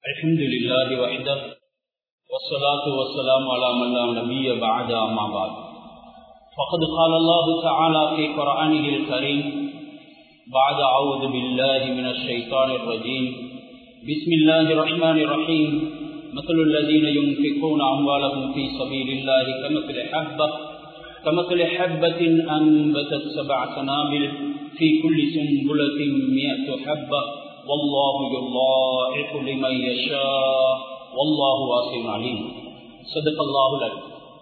الحمد لله وحده والصلاة والسلام على من لا نبي بعد أما بعد فقد قال الله تعالى في قرآنه الكريم بعد أعوذ بالله من الشيطان الرجيم بسم الله الرحمن الرحيم مثل الذين ينفقون أموالهم في سبيل الله كمثل حبة كمثل حبة أنبتت سبع سنابل في كل سنبلة مئة حبة والله يضاعف لمن يشاء والله واسع عليم صدق الله العليم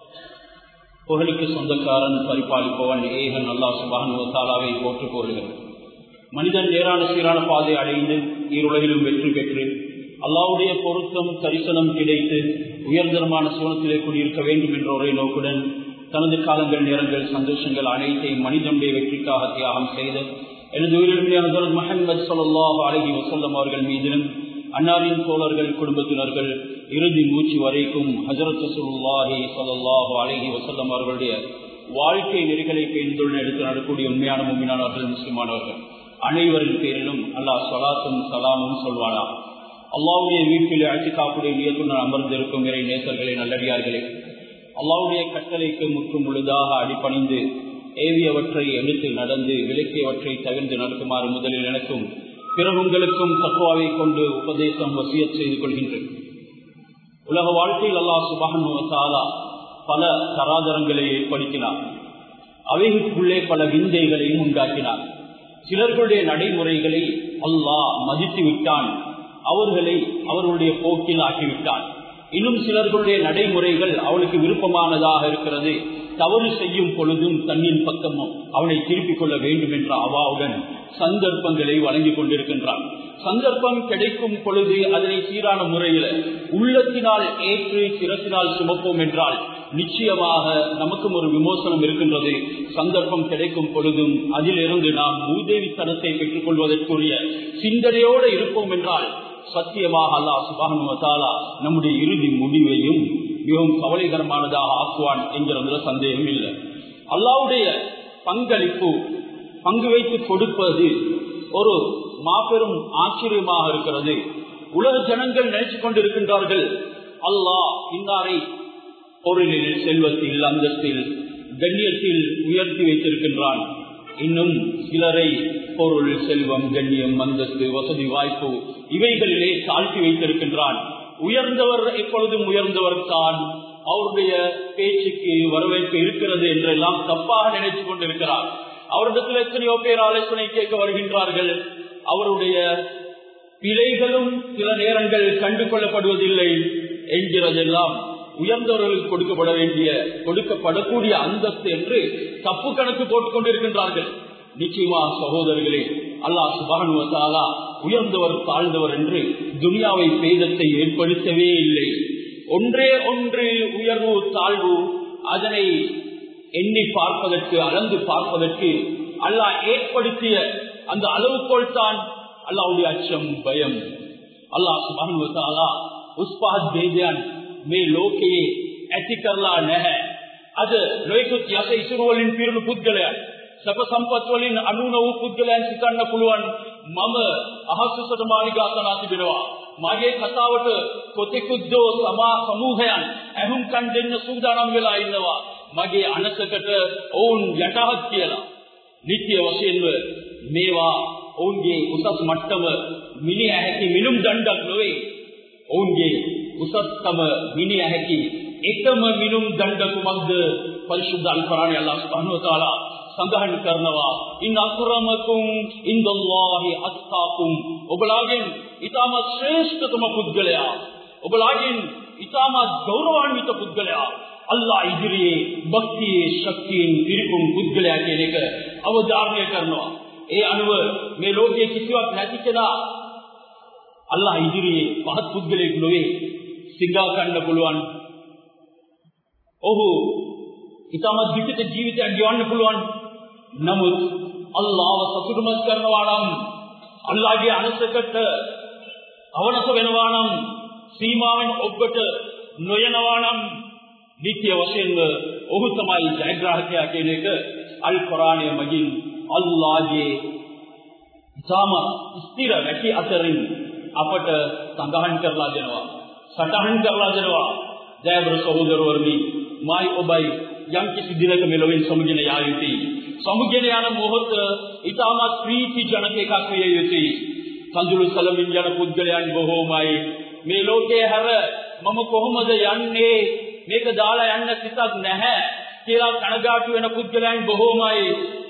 புகழுக்கு சொந்தக்காரன் பரிபாலிப்பவன் ஏகன் அல்லாஹ் சுபான் தாலாவை போற்று கோருகிறது மனிதன் நேரான சீரான பாதை அடைந்து ஈருலகிலும் வெற்றி பெற்று அல்லாவுடைய பொருத்தம் தரிசனம் கிடைத்து உயர்தரமான சூழத்திலே குடியிருக்க வேண்டும் என்ற ஒரே நோக்குடன் தனது காலங்கள் நேரங்கள் சந்தோஷங்கள் அனைத்தையும் மனிதனுடைய வெற்றிக்காக தியாகம் செய்து எனது உயிரிழமையான மஹமது சொல்லாஹ் அழகி வசல்லம் அவர்கள் மீதிலும் அன்னாரின் தோழர்கள் குடும்பத்தினர்கள் இறுதி மூச்சு வரைக்கும் ஹசரத் சுல்லாஹி சல்லாஹு அழகி வசல்லம் அவர்களுடைய வாழ்க்கை நெறிகளை பேர்ந்துள்ள எடுத்து நடக்கூடிய உண்மையான மும்மினானவர்கள் முஸ்லிமானவர்கள் அனைவரின் பேரிலும் அல்லாஹ் சலாத்தும் சலாமும் சொல்வானா அல்லாவுடைய வீட்டில் அழைத்து காப்புடைய நியத்துடன் அமர்ந்திருக்கும் இறை நேசர்களே நல்லடியார்களே அல்லாவுடைய கட்டளைக்கு முற்றும் முழுதாக அடிப்பணிந்து ஏவியவற்றை எடுத்து நடந்து விலக்கியவற்றை தவிர்த்து நடக்குமாறு முதலில் எனக்கும் பிறகு உங்களுக்கும் தத்துவாவை கொண்டு உபதேசம் வசிய செய்து கொள்கின்றேன் உலக வாழ்க்கையில் அல்லாஹ் சுபானுவத்தாலா பல தராதரங்களை ஏற்படுத்தினார் அவைகளுக்குள்ளே பல விந்தைகளையும் உண்டாக்கினார் சிலர்களுடைய நடைமுறைகளை அல்லாஹ் மதித்து விட்டான் அவர்களை அவர்களுடைய போக்கில் ஆக்கிவிட்டான் இன்னும் சிலர்களுடைய நடைமுறைகள் அவளுக்கு விருப்பமானதாக இருக்கிறது தவறு செய்யும் பொழுதும் தன்னின் பக்கமும் அவனை திருப்பிக் கொள்ள வேண்டும் என்ற அவாவுடன் சந்தர்ப்பங்களை வழங்கி கொண்டிருக்கின்றான் சந்தர்ப்பம் கிடைக்கும் பொழுது அதனை சீரான முறையில் உள்ளத்தினால் ஏற்று சிரத்தினால் சுமப்போம் என்றால் நிச்சயமாக நமக்கும் ஒரு விமோசனம் இருக்கின்றது சந்தர்ப்பம் கிடைக்கும் பொழுதும் அதிலிருந்து நாம் மூதேவித்தனத்தை பெற்றுக் கொள்வதற்குரிய சிந்தனையோடு இருப்போம் என்றால் சத்தியமாக அல்லா சுபானுவத்தாலா நம்முடைய இறுதி முடிவையும் மிகவும் கவலைகரமானதாக ஆக்குவான் என்கிறதுல சந்தேகம் இல்லை அல்லாவுடைய பங்களிப்பு பங்கு வைத்து கொடுப்பது ஒரு மாபெரும் ஆச்சரியமாக இருக்கிறது உலக ஜனங்கள் நினைச்சு கொண்டிருக்கின்றார்கள் அல்லாஹ் இன்னாரை பொருளில் செல்வத்தில் அந்தஸ்தில் கண்ணியத்தில் உயர்த்தி வைத்திருக்கின்றான் இன்னும் சிலரை பொருள் செல்வம் கண்ணியம் அந்தஸ்து வசதி வாய்ப்பு இவைகளிலே தாழ்த்தி வைத்திருக்கின்றான் உயர்ந்தவர் எப்பொழுதும் உயர்ந்தவர் தான் அவருடைய பேச்சுக்கு வரவேற்பு இருக்கிறது என்றெல்லாம் தப்பாக நினைச்சு கொண்டிருக்கிறார் அவரிடத்தில் எத்தனையோ பேர் ஆலோசனை கேட்க வருகின்றார்கள் அவருடைய பிழைகளும் சில நேரங்கள் கண்டு கொள்ளப்படுவதில்லை என்கிறதெல்லாம் உயர்ந்தவர்களுக்கு கொடுக்கப்பட வேண்டிய கொடுக்கப்படக்கூடிய அந்தஸ்து என்று தப்பு கணக்கு போட்டுக் கொண்டிருக்கின்றார்கள் நிச்சயமா சகோதரர்களே அல்லாஹ் சுபானுவத்தாலா உயர்ந்தவர் தாழ்ந்தவர் என்று துனியாவை பேதத்தை ஏற்படுத்தவே இல்லை ஒன்றே ஒன்று உயர்வு தாழ்வு அதனை எண்ணி பார்ப்பதற்கு அளந்து பார்ப்பதற்கு அல்லாஹ் ஏற்படுத்திய அந்த அளவுகோல் தான் அல்லாவுடைய அச்சம் பயம் அல்லாஹ் சுபானுவத்தாலா உஸ்பாத் பேஜான் මේ ලෝකයේ ඇති කරලා නැහැ. අද නොයෙකුත් යස ඉසුරුවලින් පිරුණු පුද්ගලයන් සැප සම්පත් වලින් අනුන වූ පුද්ගලයන් සිතන්න පුළුවන් මම අහස්සට මාලිගාසනා තිබෙනවා. මගේ කතාවට කොතෙකුද්දෝ සමා සමූහයන් ඇහුම් කන් දෙන්න සූදානම් වෙලා ඉන්නවා. මගේ අනසකට ඔවුන් යටහත් කියලා. නිත්‍ය වශයෙන්ම මේවා ඔවුන්ගේ උසස් මට්ටම මිනිහ හැකි මිනුම් දණ්ඩක් නොවේ. ඔවුන්ගේ උසස්කම මිනිය හැකි එකම මිනුම් දණ්ඩ කුමක්ද පරිශුද්ධ අල්පරාණි අල්ලාහ් සුබ්හානහු වතාලා සඳහන් කරනවා ඉන් අකුරමකුම් ඉන්දල්ලාහි අත්තාකුම් ඔබලාගෙන් ඊටම ශ්‍රේෂ්ඨතම පුද්ගලයා ඔබලාගෙන් ඊටම ගෞරවාන්විත පුද්ගලයා අල්ලාහ් ඉදිරියේ භක්තියේ ශක්තියෙන් පිරිපුන් පුද්ගලයා කියන එක අවධාරණය කරනවා ඒ අනුව මේ ලෝකයේ කිසිවක් නැති කෙනා අල්ලාහ් ඉදිරියේ පහත් පුද්ගලයෙක් නොවේ සිංගා කන්න පුළුවන් ඔහු ඉතාමත් විචිත ජීවිතයක් ගෙවන්න පුළුවන් නමුත් අල්ලාහව සතුටුමත් කරනවා නම් අල්ලාහගේ අනසකට අවනත වෙනවා නම් සීමාවෙන් ඔබට නොයනවා නම් නිත්‍ය වශයෙන්ම ඔහු තමයි ජයග්‍රාහකයා කියන එක අල් කුරානය මගින් අල්ලාහගේ ඉතාම ස්ථිර වැටි අතරින් අපට සඳහන් කරලා දෙනවා. සටහන් කරලා දෙනවා. ජයවර සහෝදරවරුනි, මායි ඔබයි යම් කිසි දිනක මෙලොවින් සමුගෙන යා යුතුයි. සමුගෙන යන මොහොත ඊටමත් ප්‍රීති ජනක එකක් විය යුතුයි. කඳුළු සලමින් යන පුද්ගලයන් බොහෝමයි. මේ ලෝකයේ හැර මම කොහොමද යන්නේ? මේක දාලා යන්න සිතක් නැහැ කියලා කනගාටු වෙන පුද්ගලයන් බොහෝමයි.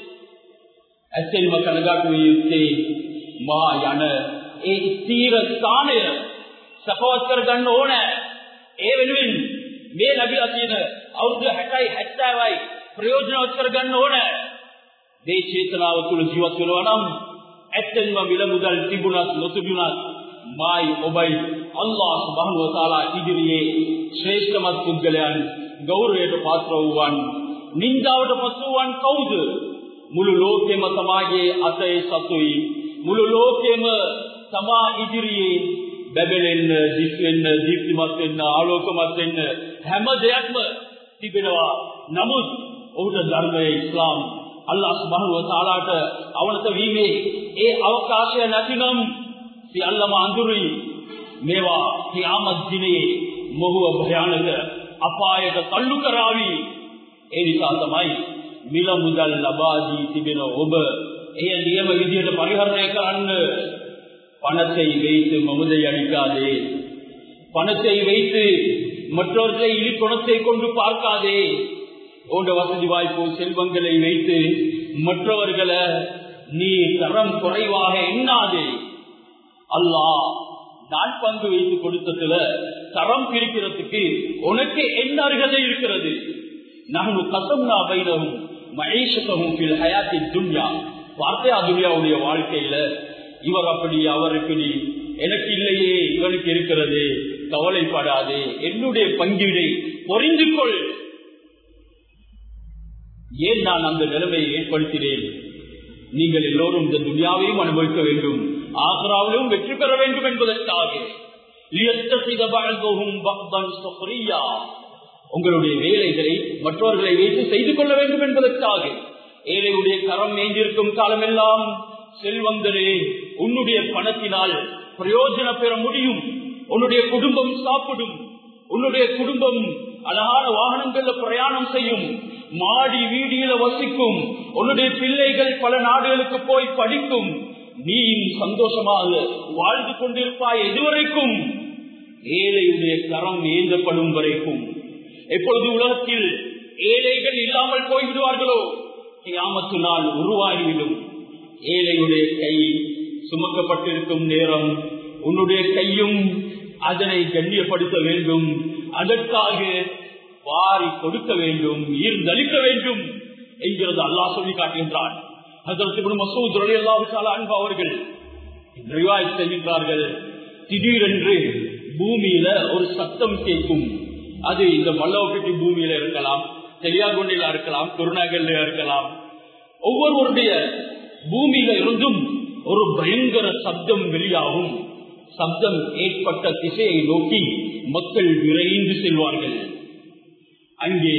ඇත්තෙන්ම කනගාටු විය යුත්තේ මා යන ඒ ස්ථීර ස්ථානය සපවත් කර ගන්න ඕන. ඒ වෙනුවෙන් මේ ලැබිලා තියෙන අවුරුදු 60යි 70යි ප්‍රයෝජනවත් කර ගන්න ඕන. මේ චේතනාව තුළ ජීවත් වෙනවා නම් ඇත්තෙන්ම මිල මුදල් තිබුණත් නොතිබුණත් මායි ඔබයි අල්ලාහ් සුබ්හානහු වතාලා ඉදිරියේ ශ්‍රේෂ්ඨමත් පුද්ගලයන් ගෞරවයට පාත්‍ර වූවන් නින්දාවට පසු වූවන් කවුද මුළු ලෝකෙම තමාගේ අතේ සතුයි මුළු ලෝකෙම තමා ඉදිරියේ බැබලෙන්න දිස් වෙන්න දීප්තිමත් වෙන්න ආලෝකමත් වෙන්න හැම දෙයක්ම තිබෙනවා නමුත් ඔහුට ධර්මයේ ඉස්ලාම් අල්ලාහ් සුබ්හානහු වතාලාට අවනත වීමේ ඒ අවකාශය නැතිනම් සියල්ලම අඳුරුයි මේවා කියාමත් දිනේ මොහුව භයානක අපායට තල්ලු කරાવી ඒ නිසා තමයි මිල මුදල් ලබා දී තිබෙන ඔබ එය නියම විදියට පරිහරණය කරන්න பணத்தை வைத்து மமதை அடிக்காதே பணத்தை வைத்து மற்றவர்களை இழிப்பணத்தை கொண்டு பார்க்காதே போன்ற வசதி வாய்ப்பு செல்வங்களை வைத்து மற்றவர்களை நீ தரம் குறைவாக எண்ணாதே அல்லாஹ் நான் பங்கு வைத்து கொடுத்ததுல தரம் பிரிக்கிறதுக்கு உனக்கு என்ன அருகதை இருக்கிறது நகனு கசம்னா பைனவும் மகேஷத்தவும் ஹயாத்தின் துன்யா வார்த்தையா துன்யாவுடைய வாழ்க்கையில இவர் அப்படி அவர் இப்படி எனக்கு இல்லையே இவனுக்கு இருக்கிறது கவலைப்படாதே என்னுடைய பங்கீடை பொறிந்து கொள் ஏன் நான் அந்த நிலைமையை ஏற்படுத்தினேன் நீங்கள் எல்லோரும் இந்த துனியாவையும் அனுபவிக்க வேண்டும் ஆக்ராவிலும் வெற்றி பெற வேண்டும் என்பதற்காக உங்களுடைய வேலைகளை மற்றவர்களை வைத்து செய்து கொள்ள வேண்டும் என்பதற்காக ஏழையுடைய கரம் மேய்ந்திருக்கும் காலமெல்லாம் செல்வந்தரே உன்னுடைய பணத்தினால் பிரயோஜனம் பெற முடியும் உன்னுடைய குடும்பம் சாப்பிடும் உன்னுடைய குடும்பம் அழகான வாகனங்கள்ல பிரயாணம் செய்யும் மாடி வீடியில வசிக்கும் உன்னுடைய பிள்ளைகள் பல நாடுகளுக்கு போய் படிக்கும் நீ சந்தோஷமாக வாழ்ந்து கொண்டிருப்பாய் எதுவரைக்கும் ஏழையுடைய கரம் ஏந்தப்படும் வரைக்கும் எப்பொழுது உலகத்தில் ஏழைகள் இல்லாமல் போய்விடுவார்களோ கியாமத்து நாள் உருவாகிவிடும் ஏழையுடைய கை சுமக்கப்பட்டிருக்கும் நேரம் உன்னுடைய கையும் அதனை கண்ணியப்படுத்த வேண்டும் அதற்காக வாரி கொடுக்க வேண்டும் ஈர்ந்தளிக்க வேண்டும் என்கிறது அல்லாஹ் சொல்லி காட்டுகின்றான் அவர்கள் செய்கின்றார்கள் திடீரென்று பூமியில ஒரு சத்தம் கேட்கும் அது இந்த மல்லவப்பட்டி பூமியில இருக்கலாம் தெரியாகுண்டில இருக்கலாம் குருநாகல்ல இருக்கலாம் ஒவ்வொருவருடைய பூமியில இருந்தும் ஒரு பயங்கர சப்தம் வெளியாகும் சப்தம் ஏற்பட்ட திசையை நோக்கி மக்கள் விரைந்து செல்வார்கள் அங்கே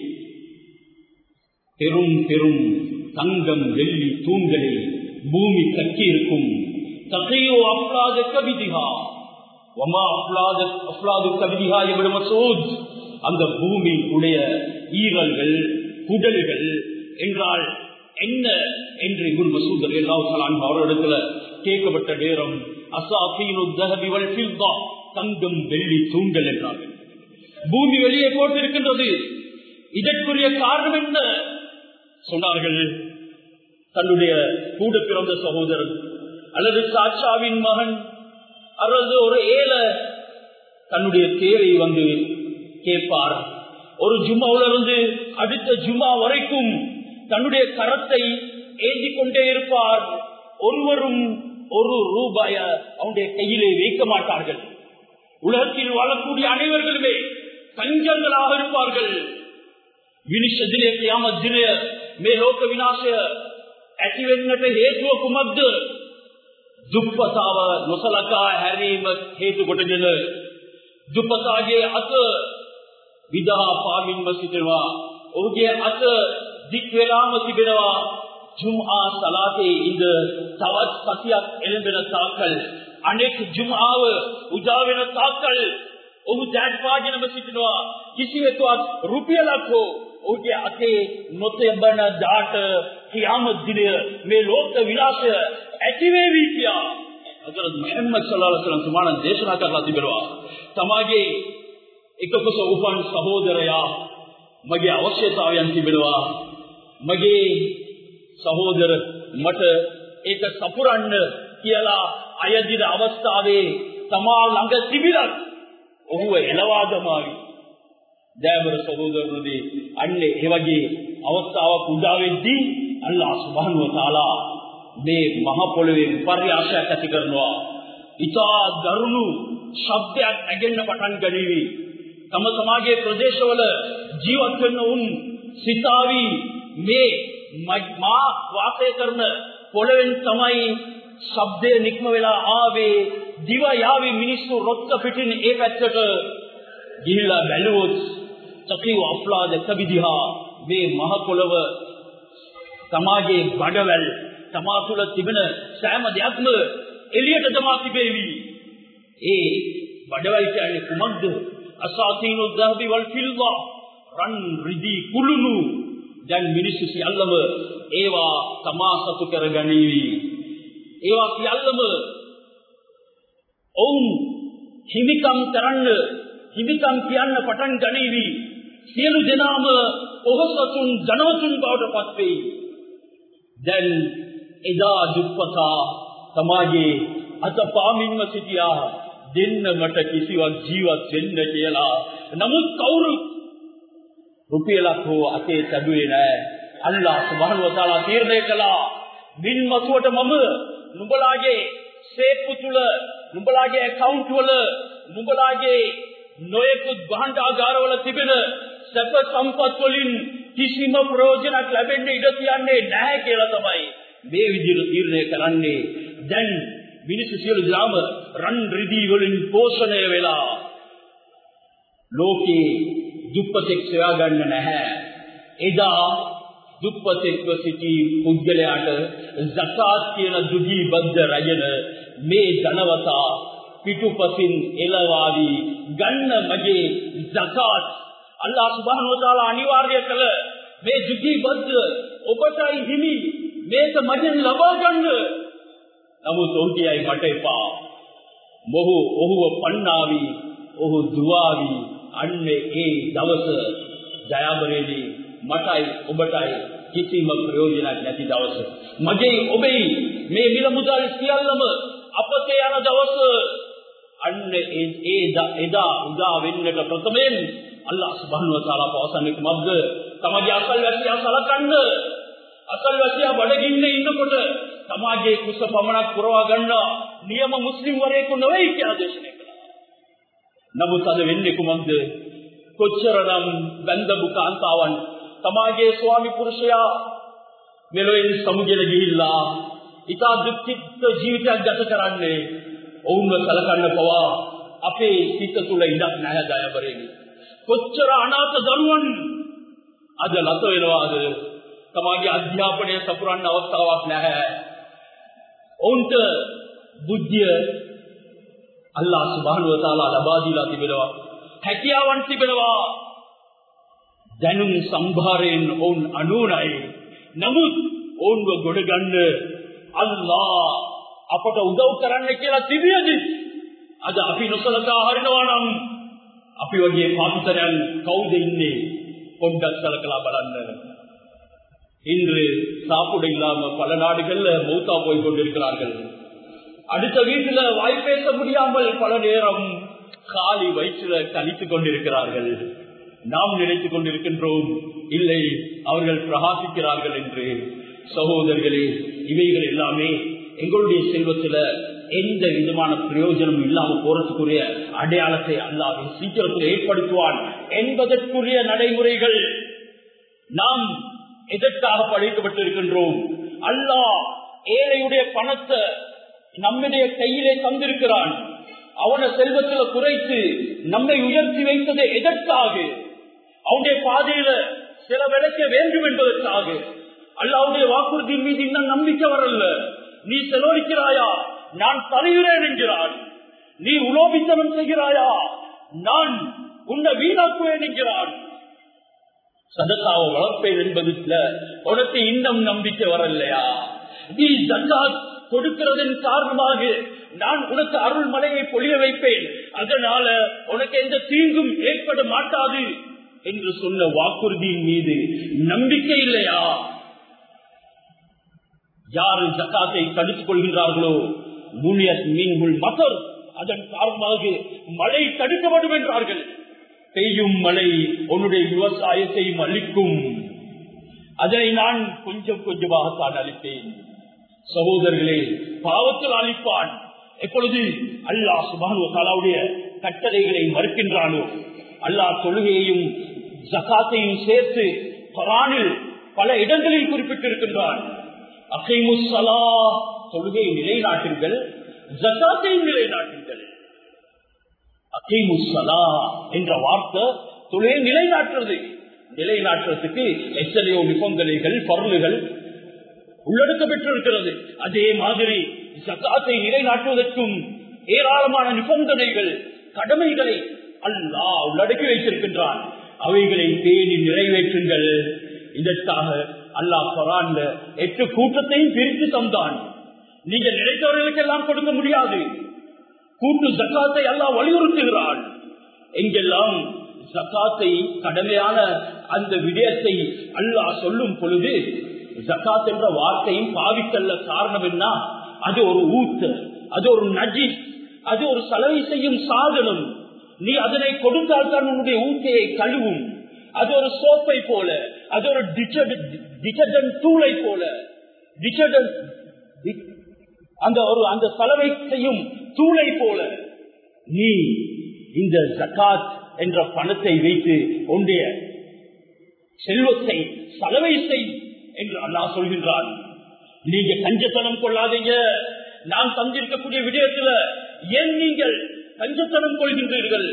பெரும் பெரும் தங்கம் வெள்ளி தூண்களை பூமி கட்டி இருக்கும் தகையோ அப்லாத கவிதிகா ஒமா அப்லாத அப்லாது கவிதிகா எவ்வளவு மசூத் அந்த பூமி உடைய ஈரல்கள் குடல்கள் என்றால் என்ன என்று இபுல் மசூத் அலி அல்லாஹ் அவரிடத்துல கேட்கப்பட்ட நேரம் தங்கம் வெள்ளி தூண்டல் என்றார்கள் பூமி வெளியே போட்டிருக்கின்றது இதற்குரிய காரணம் என்ன சொன்னார்கள் தன்னுடைய கூட பிறந்த சகோதரன் அல்லது சாட்சாவின் மகன் அல்லது ஒரு ஏல தன்னுடைய தேரை வந்து கேட்பார் ஒரு ஜும்மாவிலிருந்து அடுத்த ஜும்மா வரைக்கும் தன்னுடைய கரத்தை ஏந்தி கொண்டே இருப்பார் ஒருவரும் ஒரு ரூபாய அவனுடைய கையிலே வைக்க மாட்டார்கள் உலகத்தில் வாழக்கூடிய அனைவர்களுமே கஞ்சங்களாக இருப்பார்கள் විනිශ්චදිනය කියාමත් දිනය මේ ලෝක විනාශය ඇතිවෙන්නට හේතුව කුමක්ද දුප්පතාව නොසලකා හැරීම හේතු කොටගෙන දුප්පතාගේ අත විදහා පාමින්ම සිටිනවා ඔහුගේ අත දික් වෙලාම තිබෙනවා ஜும்ஆ சலாத்தை இந்த தவத் சத்தியா எழும்பின தாக்கல் අනෙක් ජුමාව උදා වෙන තාක්කල් ඔහු දැඩ්පාගෙන සිටිනවා කිසිවෙකුවත් රුපියලක් හෝ ඔහුගේ අතේ නොතෙබන දාට කියාමත් දිනය මේ ලෝක විලාසය ඇතිවේවි කියා අදර මෙහෙම්මද් සල්ලල්ලාහු අලයිහි වසල්ලම් සමාන දේශනා කරලා තිබෙනවා තමාගේ එකකුස උපන් සහෝදරයා මගේ අවශ්‍යතාවයන් තිබෙනවා මගේ සහෝදර මට ඒක සපුරන්න කියලා අයදින අවස්ථාවේ තමා ළඟ තිබිලත් ඔහුව එළවාදමාවි දෑවර සහෝදරනදී අන්න එවගේ අවස්ථාවක් උදාවෙද්දී අල්ලා සුබහනුව තාලා මේ මහ පොළොවේ විපර්යාසයක් ඇති කරනවා ඉතා දරුණු ශබ්දයක් ඇගෙන්න පටන් ගනීවි තම තමාගේ ප්‍රදේශවල ජීවත් වෙන්න උන් සිතාවි මේ මා වාසය කරන පොළොවෙන් තමයි ශබ්දය නික්ම වෙලා ආවේ දිව යාවේ මිනිස්සු රොත්ත පිටින් ඒ පැත්තට ගිහිල්ලා බැලුවොත් චකිව අප්ලාද කබිදිහා මේ මහ පොළව තමාගේ බඩවැල් තමා තුළ තිබෙන සෑම දෙයක්ම එළියට දමා තිබේවි ඒ බඩවැල් කියන්නේ කුමක්ද අසාතීනු දහබි වල් ෆිල්වා රන් රිදී කුළුණු දැන් මිනිස්සු සියල්ලම ඒවා තමා සතු කරගනීවි ඒවා සියල්ලම ඔවුන් හිමිකම් කරන්න හිමිකම් කියන්න පටන් ගනීවි සියලු දෙනාම ඔහොසතුන් ජනවතුන් බවට පත් වෙයි දැන් එදා දුප්පතා තමාගේ අත පාමින්ම සිටියා දෙන්න මට කිසිවක් ජීවත් වෙන්න කියලා නමුත් කවුරුත් රුපියලක් හෝ අතේ තැබුවේ නෑ අල්ලා සුබහානහු වතාලා තීරණය කළා මින් මසුවට මම නුඹලාගේ සේප්පු තුල නුඹලාගේ account වල නුඹලාගේ නොයෙකුත් භාණ්ඩාගාරවල තිබෙන සැප සම්පත් වලින් කිසිම ප්‍රයෝජනක් ලැබෙන්න ඉඩ තියන්නේ නැහැ කියලා තමයි මේ විදිහට තීරණය කරන්නේ දැන් මිනිස්සු සියලු දාම රන් රිදී වලින් පෝෂණය වෙලා ලෝකේ දුප්පතෙක් සොයා ගන්න නැහැ එදා දුප්පතෙක්ව සිටි පුද්ගලයාට සකාත් කියන දුගී බද්ධ රජන මේ ධනවතා පිටුපසින් එළවාවි ගන්න මගේ සකාත් අල්ලාහ් සුබ්හානහු වතාලා අනිවාර්ය කළ මේ දුගී බද්ධ ඔබටයි හිමි මේක මගෙන් ලබා ගන්න නමුත් ඔහු කියයි මට එපා මොහු ඔහුව පන්නාවි ඔහු දුවාවි අන්න ඒ දවස ජයබරේදී මටයි ඔබටයි කිසිම ප්‍රයෝජනක් නැති දවස. මගේ ඔබේ මේ මිල මුදල් සියල්ලම අපතේ යන දවස අන්න ඒ එදා උදා වෙන්නට ප්‍රථමයෙන් අල්ලාහ් සුබ්හානහු වතාලා පවසන්නේ කුමක්ද? තමගේ අසල් වැසියා සලකන්න. අසල් වැසියා බඩගින්නේ ඉන්නකොට තමාගේ කුස පමණක් පුරවා ගන්න නියම මුස්ලිම් වරයෙකු නොවේ කියලා දේශනා කළා. නමුත් අද වෙන්නේ කුමක්ද? කොච්චරනම් බඳපු කාන්තාවන් තමාගේ ස්වාමි පුරුෂයා මෙලොවෙන් සමුගෙන ගිහිල්ලා ඉතා දුක්ඛිත ජීවිතයක් ගත කරන්නේ ඔවුන්ව සලකන්න පවා අපේ සිත තුළ ඉඩක් නැහැ දයවරේනි කොච්චර අනාථ දරුවන් අද ලත වෙනවාද තමාගේ අධ්‍යාපනය සපුරන්න අවස්ථාවක් නැහැ ඔවුන්ට බුද්ධිය අල්ලාහ් සුබ්හානහු වතාලා ලබා දීලා තිබෙනවා හැකියාවන් තිබෙනවා දැනුම් සම්භාරයෙන් ඔවුන් අනුනයි නමුත් ඔවුන්ව ගොඩ ගන්න අල්ලා අපට උදව් කරන්න කියලා තිබියදී අද අපි නොසලකා හරිනවා නම් අපි වගේ පාපිතරයන් කවුද ඉන්නේ පොඩ්ඩක් සලකලා බලන්න இன்று சாப்பிட இல்லாம பல நாடுகள்ல மௌத்தா போய் கொண்டிருக்கிறார்கள் அடுத்த வீட்டுல வாய் பேச முடியாமல் பல நேரம் காலி வயிற்றுல கழித்துக் கொண்டிருக்கிறார்கள் நாம் நினைத்துக் கொண்டிருக்கின்றோம் இல்லை அவர்கள் பிரகாசிக்கிறார்கள் என்று சகோதரர்களே இவைகள் எல்லாமே எங்களுடைய செல்வத்துல எந்த விதமான பிரயோஜனம் இல்லாம போறதுக்குரிய அடையாளத்தை அல்லாவின் சீக்கிரத்தில் ஏற்படுத்துவான் என்பதற்குரிய நடைமுறைகள் நாம் எதற்காக படைக்கப்பட்டிருக்கின்றோம் அல்லாஹ் ஏழையுடைய பணத்தை நம்முடைய கையிலே தந்திருக்கிறான் அவன செல்வத்துல குறைத்து நம்மை உயர்த்தி வைத்தது எதற்காக அவனுடைய பாதையில சில விளக்க வேண்டும் என்பதற்காக அல்லாவுடைய வாக்குறுதியின் மீது இன்னும் நம்பிக்கை வரல நீ செலவழிக்கிறாயா நான் தருகிறேன் என்கிறான் நீ உலோபித்தனம் செய்கிறாயா நான் உன்னை வீணாக்குவேன் என்கிறான் சதக்காவை வளர்ப்பேன் என்பதுல உனக்கு இன்னும் நம்பிக்கை வரலையா நீ ஜக்காத் கொடுக்கிறதன் காரணமாக நான் உனக்கு அருள் மலையை பொழிய வைப்பேன் அதனால உனக்கு எந்த தீங்கும் ஏற்பட மாட்டாது என்று சொன்ன வாக்குறுதியின் மீது நம்பிக்கை இல்லையா யாரு ஜக்காத்தை தடுத்துக் கொள்கின்றார்களோ முனியத் மீன்குள் மசர் அதன் காரணமாக மழை தடுக்கப்படும் என்றார்கள் பெய்யும் மழை உன்னுடைய விவசாயத்தையும் அளிக்கும் அதனை நான் கொஞ்சம் கொஞ்சமாகத்தான் அளிப்பேன் சகோதரர்களே பாவத்தில் அளிப்பான் எப்பொழுது அல்லாஹ் சுபானுடைய கட்டளைகளை மறுக்கின்றானோ அல்லாஹ் தொழுகையையும் ஜகாத்தையும் சேர்த்து குரானில் பல இடங்களில் குறிப்பிட்டிருக்கின்றான் அகைமுசலா தொழுகையை நிலைநாட்டுங்கள் ஜகாத்தையும் நிலைநாட்டுங்கள் அகைமுசலா என்ற வார்த்தை தொழுகை நிலைநாட்டுறது நிலைநாட்டுறதுக்கு எத்தனையோ நிபந்தனைகள் பொருள்கள் உள்ளடக்கப்பட்டிருக்கிறது அதே மாதிரி ஜக்காத்தை நிலைநாட்டுவதற்கும் ஏராளமான நிபந்தனைகள் கடமைகளை அல்லா உள்ளடக்கி வைத்திருக்கின்றான் அவைகளை பேணி நிறைவேற்றுங்கள் இதற்காக அல்லாஹ் பரான்ல எட்டு கூட்டத்தையும் பிரித்து தந்தான் நீங்க நினைத்தவர்களுக்கெல்லாம் கொடுக்க முடியாது கூட்டு ஜக்காத்தை அல்லாஹ் வலியுறுத்துகிறான் எங்கெல்லாம் ஜக்காத்தை கடமையான அந்த விடயத்தை அல்லாஹ் சொல்லும் பொழுது ஜக்காத் என்ற வார்த்தையும் பாவிக்கல்ல காரணம் என்ன அது ஒரு ஊத்து அது ஒரு நஜி அது ஒரு சலவை செய்யும் சாதனம் நீ அதனை கொடுத்தால் தான் உன்னுடைய ஊத்தையை கழுவும் அது ஒரு சோப்பை போல அது ஒரு டிட்டர்ஜென்ட் தூளை போல டிட்டர்ஜென்ட் அந்த ஒரு அந்த சலவை செய்யும் தூளை போல நீ இந்த ஜக்காத் என்ற பணத்தை வைத்து உன்னுடைய செல்வத்தை சலவை செய் என்று அல்லாஹ் சொல்கின்றான் நீங்க கஞ்சத்தனம் கொள்ளாதீங்க நான் தந்திருக்கக்கூடிய விடயத்துல ஏன் நீங்கள் கஞ்சத்தனம் கொள்கின்றீர்கள்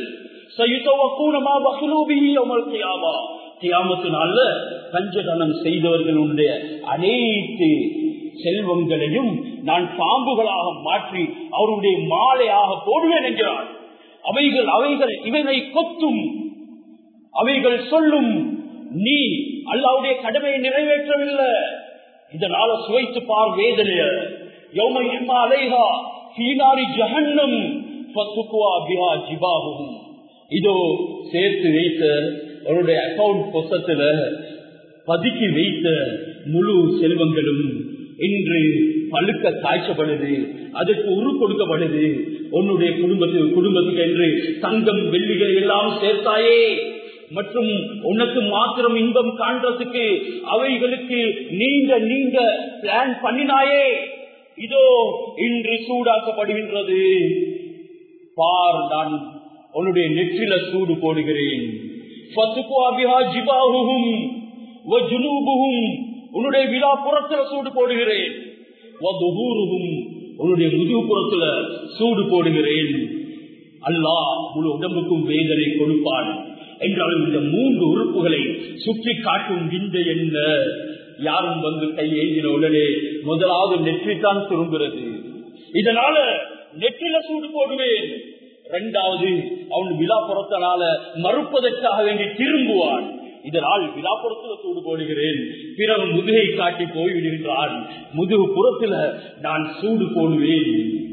கியாமத்தினால கஞ்சதனம் செய்தவர்களுடைய அனைத்து செல்வங்களையும் நான் பாம்புகளாக மாற்றி அவருடைய மாலையாக போடுவேன் என்கிறார் அவைகள் அவைகள் இவனை கொத்தும் அவைகள் சொல்லும் நீ அல்லாவுடைய கடமையை நிறைவேற்றவில்லை இதனால சுவைத்து பார் வேதனைய அலைஹா சீனாரி ஜஹன்னம் இதோ சேர்த்து வைத்த அவருடைய அக்கௌண்ட் புத்தகத்துல பதுக்கி வைத்த முழு செல்வங்களும் இன்று பழுக்க காய்ச்சப்படுது அதற்கு உரு கொடுக்கப்படுது உன்னுடைய குடும்பத்துக்கு குடும்பத்துக்கு என்று தங்கம் வெள்ளிகளை எல்லாம் சேர்த்தாயே மற்றும் உனக்கு மாத்திரம் இன்பம் காண்றதுக்கு அவைகளுக்கு நீங்க நீங்க பிளான் பண்ணினாயே இதோ இன்று சூடாக்கப்படுகின்றது பார் நான் உன்னுடைய நெற்றில சூடு போடுகிறேன் உன்னுடைய விழா புறத்துல சூடு போடுகிறேன் உன்னுடைய முதுகு புறத்துல சூடு போடுகிறேன் அல்லாஹ் முழு உடம்புக்கும் வேதனை கொடுப்பான் என்றாலும் இந்த மூன்று உறுப்புகளை சுற்றி காட்டும் விந்தை என்ன யாரும் வந்து கை எழுதின உடனே முதலாவது நெற்றித்தான் திரும்புகிறது இதனால நெற்றில சூடு போடுவேன் இரண்டாவது அவன் விழாப்புறத்தினால மறுப்பதற்காக வேண்டி திரும்புவான் இதனால் விழாப்புறத்துல சூடு போடுகிறேன் பிறகு முதுகை காட்டி போய்விடுகின்றான் முதுகு புறத்துல நான் சூடு போடுவேன்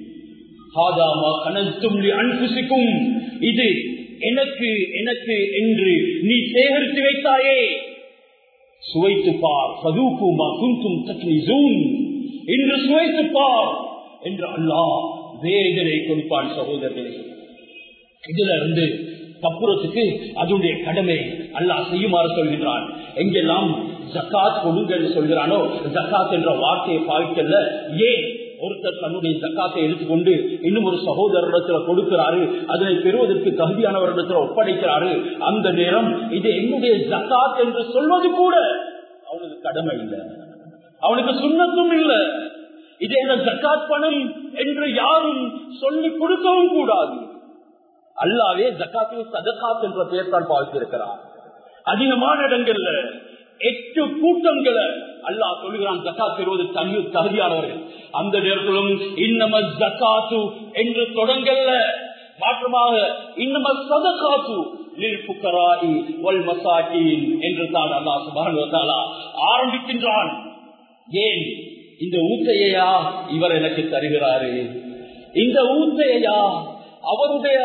அன்புசிக்கும் இது எனக்கு எனக்கு என்று நீ சேகரித்து வைத்தாயே சுவைத்து பார் சதுக்குமா குந்தும் தக்னிசூன் என்று சுவைத்து பார் என்று அல்லாஹ் வேதனை கொடுப்பான் சகோதரர்களே இதுல இருந்து கப்புறத்துக்கு அதனுடைய கடமை அல்லாஹ் செய்யுமாறு சொல்கின்றான் எங்கெல்லாம் ஜக்காத் கொடுங்க என்று சொல்கிறானோ ஜக்காத் என்ற வார்த்தையை பாவிக்கல ஏன் ஒருத்தர் தன்னுடைய ஜக்காத்தை எடுத்துக்கொண்டு இன்னும் ஒரு சகோதரரிடத்துல கொடுக்கிறாரு அதனை பெறுவதற்கு தகுதியானவரிடத்துல ஒப்படைக்கிறாரு அந்த நேரம் இது என்னுடைய ஜக்காத் என்று சொல்வது கூட அவனுக்கு கடமை இல்லை அவனுக்கு சுண்ணத்தும் இல்லை இது என்ன ஜக்காத் பணம் என்று யாரும் சொல்லி கொடுக்கவும் கூடாது அல்லாவே ஜக்காத்தில் சதகாத் என்ற பெயர் தான் பாவித்திருக்கிறார் அதிகமான இடங்கள்ல எட்டு கூட்டங்களை அல்லாஹ் சொல்லுகிறான் ஜக்காத் பெறுவது தகு தகுதியானவர்கள் அந்த நேரத்திலும் இன்னம ஜக்காத்து என்று தொடங்கல்ல மாற்றமாக இன்னம சதகாத்து என்று தான் அல்லாஹ் சுபான் ஆரம்பிக்கின்றான் ஏன் இந்த ஊத்தையா இவர் எனக்கு தருகிறாரு இந்த ஊத்தையா அவருடைய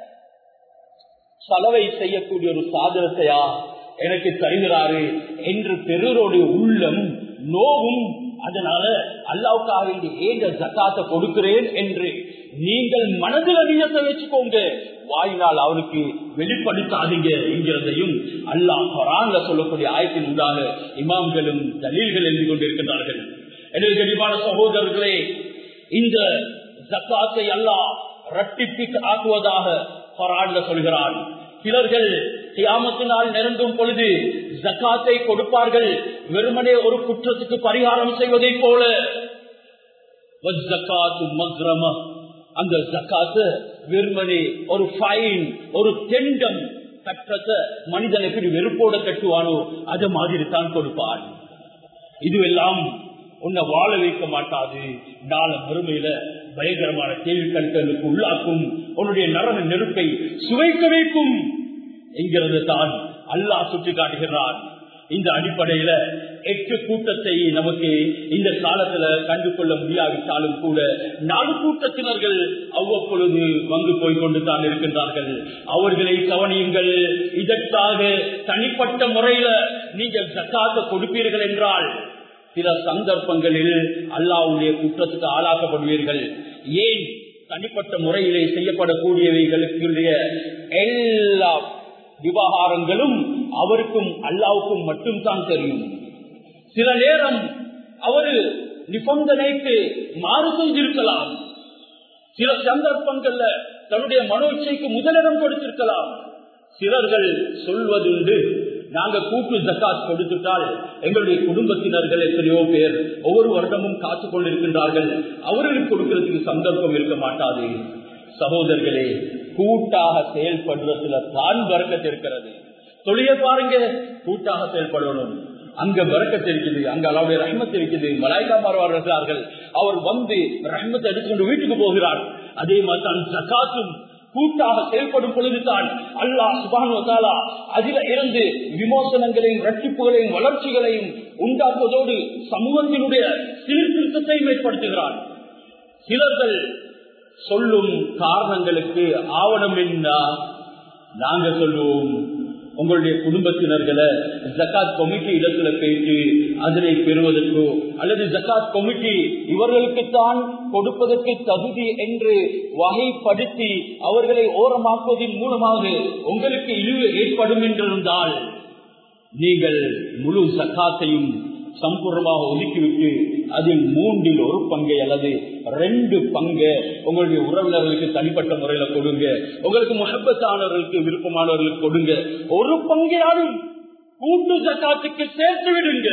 செலவை செய்யக்கூடிய ஒரு சாதனத்தையா எனக்கு தருகிறாரு என்று பெருவருடைய உள்ளம் நோவும் அதனால அல்லாவுக்காக வேண்டி ஏங்க ஜக்காத்தை கொடுக்கிறேன் என்று நீங்கள் மனதில் நீயத்தை வச்சுக்கோங்க வாயினால் அவருக்கு வெளிப்படுத்தாதீங்க என்கிறதையும் அல்லாஹ் குரான்ல சொல்லக்கூடிய ஆயத்தின் உண்டாக இமாம்களும் தலீல்கள் எழுதி கொண்டிருக்கின்றார்கள் எனவே கனிவான சகோதரர்களே இந்த ஜக்காத்தை அல்லாஹ் ரட்டிப்பி ஆக்குவதாக குரான்ல சொல்கிறான் சிலர்கள் கியாமத்தினால் நெருங்கும் பொழுது ஜக்காத்தை கொடுப்பார்கள் வெறுமனே ஒரு குற்றத்துக்கு பரிகாரம் செய்வதை போல அந்த ஜக்காத்து வெறுமனே ஒரு ஃபைன் ஒரு தெண்டம் கட்டத்தை மனிதன் எப்படி வெறுப்போட கட்டுவானோ அது மாதிரி தான் கொடுப்பான் இதுவெல்லாம் உன்னை வாழ வைக்க மாட்டாது நாள மறுமையில பயங்கரமான கேள்வி கண்களுக்கு உள்ளாக்கும் உன்னுடைய நரக நெருப்பை சுவைக்க வைக்கும் என்கிறது தான் அல்லாஹ் சுட்டி காட்டுகிறான் இந்த அடிப்படையில எட்டு கூட்டத்தை நமக்கு இந்த காலத்துல கண்டு கொள்ள முடியாவிட்டாலும் கூட நாலு கூட்டத்தினர்கள் அவ்வப்பொழுது வந்து போய் கொண்டு தான் இருக்கின்றார்கள் அவர்களை கவனியுங்கள் இதற்காக தனிப்பட்ட முறையில நீங்கள் ஜக்காத்த கொடுப்பீர்கள் என்றால் சில சந்தர்ப்பங்களில் அல்லாவுடைய குற்றத்துக்கு ஆளாக்கப்படுவீர்கள் ஏன் தனிப்பட்ட முறையிலே செய்யப்படக்கூடியவைகளுக்குரிய எல்லா விவகாரங்களும் அவருக்கும் அல்லாவுக்கும் மட்டும்தான் தெரியும் சில நேரம் அவரு நிபந்தனைக்கு மாறு செய்திருக்கலாம் சில சந்தர்ப்பங்கள்ல தன்னுடைய மனோச்சைக்கு முதலிடம் கொடுத்திருக்கலாம் சிலர்கள் சொல்வதுண்டு நாங்க கூட்டு ஜக்காத் கொடுத்துட்டால் எங்களுடைய குடும்பத்தினர்கள் எத்தனையோ பேர் ஒவ்வொரு வருடமும் காத்து கொண்டிருக்கின்றார்கள் அவர்களுக்கு கொடுக்கிறதுக்கு சந்தர்ப்பம் இருக்க மாட்டாது சகோதரர்களே கூட்டாக செயல்படுறதுல தான் வரக்கத்து இருக்கிறது தொழில பாருங்க கூட்டாக செயல்படணும் அங்க வரக்கத்து இருக்குது அங்க அவருடைய ரஹ்மத் இருக்குது மலாய்க்காமார் வருகிறார்கள் அவர் வந்து ரஹ்மத்தை எடுத்துக்கொண்டு வீட்டுக்கு போகிறார் அதே மாதிரி தான் ஜக்காத்தும் கூட்டாக செயல்படும் பொழுதுதான் அல்லாஹ் சுபானுவத்தாலா அதில இருந்து விமோசனங்களையும் ரட்டிப்புகளையும் வளர்ச்சிகளையும் உண்டாக்குவதோடு சமூகத்தினுடைய சீர்திருத்தத்தையும் ஏற்படுத்துகிறான் சிலர்கள் சொல்லும் காரணங்களுக்கு ஆவணம் என்ன நாங்க சொல்லுவோம் உங்களுடைய குடும்பத்தினர்களை ஜக்காத் கமிட்டி இடத்துல போயிட்டு அதனை பெறுவதற்கோ அல்லது ஜக்காத் கமிட்டி இவர்களுக்குத்தான் கொடுப்பதற்கு தகுதி என்று வகைப்படுத்தி அவர்களை ஓரமாக்குவதன் மூலமாக உங்களுக்கு இழிவு ஏற்படும் என்றிருந்தால் நீங்கள் முழு சக்காத்தையும் சம்பூர்ணமாக ஒதுக்கிவிட்டு அதில் மூன்றில் ஒரு பங்கை அல்லது ரெண்டு பங்கு உங்களுடைய உறவினர்களுக்கு தனிப்பட்ட முறையில கொடுங்க உங்களுக்கு முகப்பத்தானவர்களுக்கு விருப்பமானவர்களுக்கு கொடுங்க ஒரு பங்கையாலும் கூட்டு ஜக்காத்துக்கு சேர்த்து விடுங்க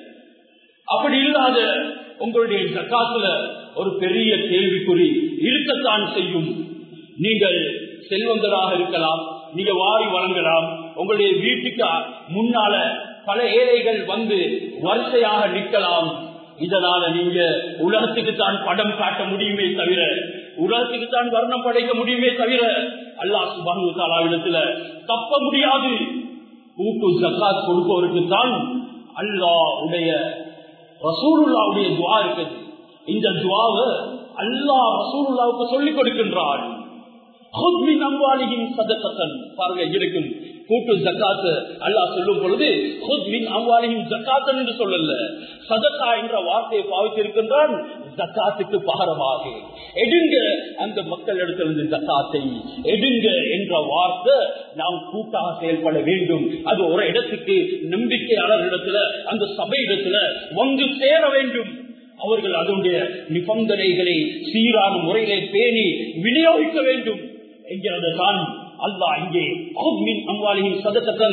அப்படி இல்லாத உங்களுடைய ஜக்காத்துல ஒரு பெரிய கேள்விக்குறி இருக்கத்தான் செய்யும் நீங்கள் செல்வந்தராக இருக்கலாம் நீங்க வாரி வழங்கலாம் உங்களுடைய வீட்டுக்கு முன்னால பல ஏழைகள் வந்து வரிசையாக நிற்கலாம் இதனால நீங்க உலகத்துக்கு தான் படம் காட்ட முடியுமே தவிர உலகத்துக்கு தான் வர்ணம் படைக்க முடியுமே தவிர அல்லா சுபானு தாலாவிடத்துல தப்ப முடியாது கூட்டு ஜக்காத் கொடுப்பவருக்கு தான் அல்லாஹ் உடைய ரசூலுல்லாவுடைய துவா இருக்குது இந்த துவாவை அல்லாஹ் ரசூலுல்லாவுக்கு சொல்லிக் கொடுக்கின்றான் பாருங்க இருக்கும் கூட்டு ஜக்காத்து அல்லா சொல்லும் பொழுது ஜக்காத்தன் என்று சொல்லல சதக்கா என்ற வார்த்தையை பாவித்திருக்கின்றான் ஜக்காத்துக்கு பகரமாக எடுங்க அந்த மக்கள் இடத்திலிருந்து ஜக்காத்தை எடுங்க என்ற வார்த்தை நாம் கூட்டாக செயல்பட வேண்டும் அது ஒரு இடத்துக்கு நம்பிக்கையாளர் இடத்துல அந்த சபை இடத்துல வந்து சேர வேண்டும் அவர்கள் அதனுடைய நிபந்தனைகளை சீரான முறையிலே பேணி விநியோகிக்க வேண்டும் என்கிறது தான் அல்லாஹ் இங்கே அம்வாலியின் சதக்கத்தன்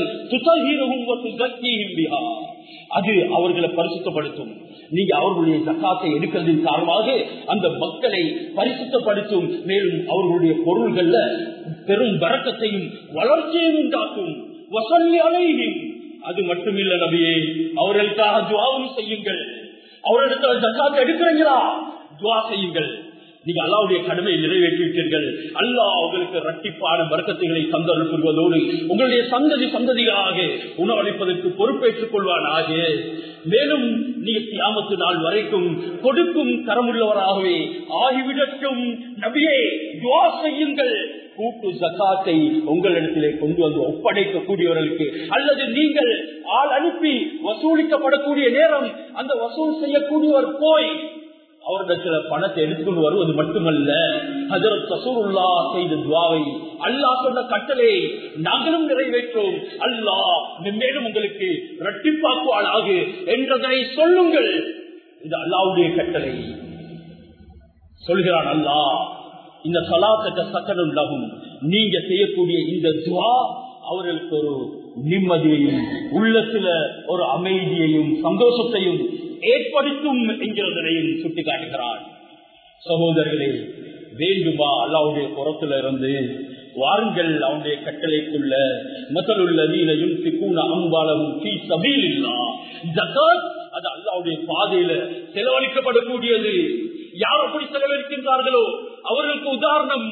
அது அவர்களை பரிசுத்தப்படுத்தும் நீங்க அவர்களுடைய ஜக்காத்தை எடுக்கிறதின் காரணமாக அந்த மக்களை பரிசுத்தப்படுத்தும் மேலும் அவர்களுடைய பொருள்கள்ல பெரும் வரக்கத்தையும் வளர்ச்சியையும் உண்டாக்கும் வசல்லி அலையும் அது மட்டுமில்ல நபியே அவர்களுக்காக துவாவும் செய்யுங்கள் அவரிடத்தில் ஜக்காத்து எடுக்கிறீங்களா துவா செய்யுங்கள் நீங்க அல்லாவுடைய கடமையை நிறைவேற்றிவிட்டீர்கள் அல்லாஹ் உங்களுக்கு ரட்டிப்பான வர்க்கத்துகளை தந்தருள் கொள்வதோடு உங்களுடைய சந்ததி சந்ததியாக உணவளிப்பதற்கு பொறுப்பேற்றுக் கொள்வானாக மேலும் நீங்க கியாமத்து நாள் வரைக்கும் கொடுக்கும் கரமுள்ளவராகவே ஆகிவிடட்டும் நபியே துவா செய்யுங்கள் கூட்டு ஜக்காத்தை உங்களிடத்திலே கொண்டு வந்து ஒப்படைக்க கூடியவர்களுக்கு அல்லது நீங்கள் ஆள் அனுப்பி வசூலிக்கப்படக்கூடிய நேரம் அந்த வசூல் செய்யக்கூடியவர் போய் அவரிடத்துல பணத்தை எடுத்துக்கொண்டு வருவது மட்டுமல்ல ஹஜரத் ரசூலுல்லா செய்த துவாவை அல்லாஹ் சொன்ன கட்டளை நாங்களும் நிறைவேற்றோம் அல்லாஹ் மேலும் உங்களுக்கு ரட்டிப்பாக்குவாளாகு என்றதனை சொல்லுங்கள் இது அல்லாவுடைய கட்டளை சொல்கிறான் அல்லாஹ் இந்த சலாத்தக்க சக்கனுள்ளகும் நீங்க செய்யக்கூடிய இந்த துவா அவர்களுக்கு ஒரு நிம்மதியையும் உள்ளத்துல ஒரு அமைதியையும் சந்தோஷத்தையும் ஏற்படுத்தும் என்கிறதனையும் சுட்டிக்காட்டுகிறான் சகோதரர்களே வேண்டுமா அல்லாவுடைய புறத்துல இருந்து வாருங்கள் அவனுடைய கட்டளைக்குள்ள முதலுள்ள நீலையும் திக்கூன அம்பாலவும் தீ சபையில் இல்லா ஜகாத் அது அல்லாவுடைய பாதையில செலவழிக்கப்படக்கூடியது யார் அப்படி செலவழிக்கின்றார்களோ அவர்களுக்கு உதாரணம்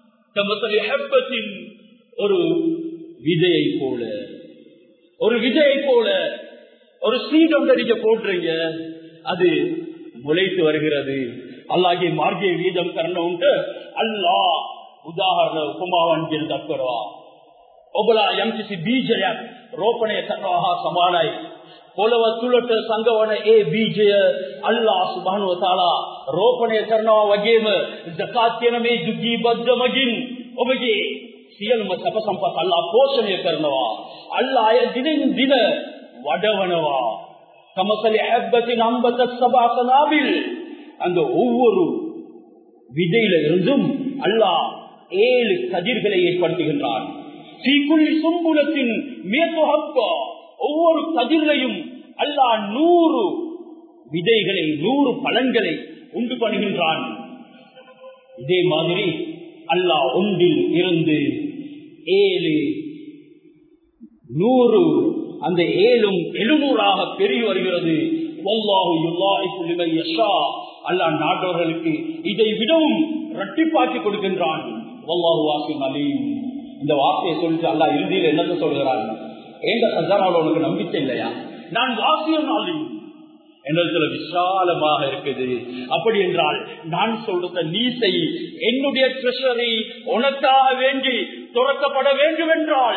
ஒரு விதையை போல ஒரு விதையை போல ஒரு சீட் ஒன்று நீங்க போடுறீங்க அது முளைத்து வருகிறது அல்லாஹி மார்கிய வீதம் கரணம் உண்டு அல்லா ಉದಾಹರಣೆ ಉಪಮಾವಂಜಿ ದಕ್ಕರುವ ಒಬ್ಬಳ ಎಂಟಿಸಿ ಬೀಜಯ ರೋಪಣೆಯ ತತ್ವ ಸಮಾನಾಯಿ ಪೊಲವ ತುಳಟ ಸಂಘವನ ಎ ಬೀಜಯ ಅಲ್ಲ ಸುಬಾನು ತಾಳ ರೋಪಣೆಯ ಕರ್ಣವ ವಗೇಮ ಜಕಾತ್ಯನ ಮೇ ಜುಗ್ಗಿ ಬದ್ದ ಮಗಿನ್ ಒಬಗೆ ಸಿಯಲ್ಮ ಸಪ ಸಂಪತ್ ಅಲ್ಲ ಪೋಷಣೆಯ ಕರ್ಣವ ಅಲ್ಲ ಆಯ ದಿನ ದಿನ வடவனவா கமசலி ஹப்பத்தின் ஐம்பத்த சபா சனாவில் அந்த ஒவ்வொரு விதையில இருந்தும் அல்லாஹ் ஏழு கதிர்களை ஏற்படுத்துகின்றான் சும்புலத்தின் ஒவ்வொரு கதிரையும் அல்லாஹ் நூறு விதைகளை நூறு பலன்களை உண்டு பண்ணுகின்றான் இதே மாதிரி அல்லாஹ் ஒன்றில் இருந்து ஏழு நூறு அந்த ஏழும் எழுநூறாக பெருகி வருகிறது அல்லா நாட்டவர்களுக்கு இதை விடவும் ரட்டிப்பாக்கி கொடுக்கின்றான் இந்த வார்த்தையை சொல்லிட்டு அல்லா இறுதியில் என்னத்தை சொல்கிறான் எந்த சஜாரால் உனக்கு நம்பிக்கை இல்லையா நான் வாசியம் நாளையும் என்னிடத்துல விசாலமாக இருக்குது அப்படி என்றால் நான் சொல்றத நீ செய் என்னுடைய ட்ரெஷரி உனக்காக வேண்டி துறக்கப்பட வேண்டும் என்றால்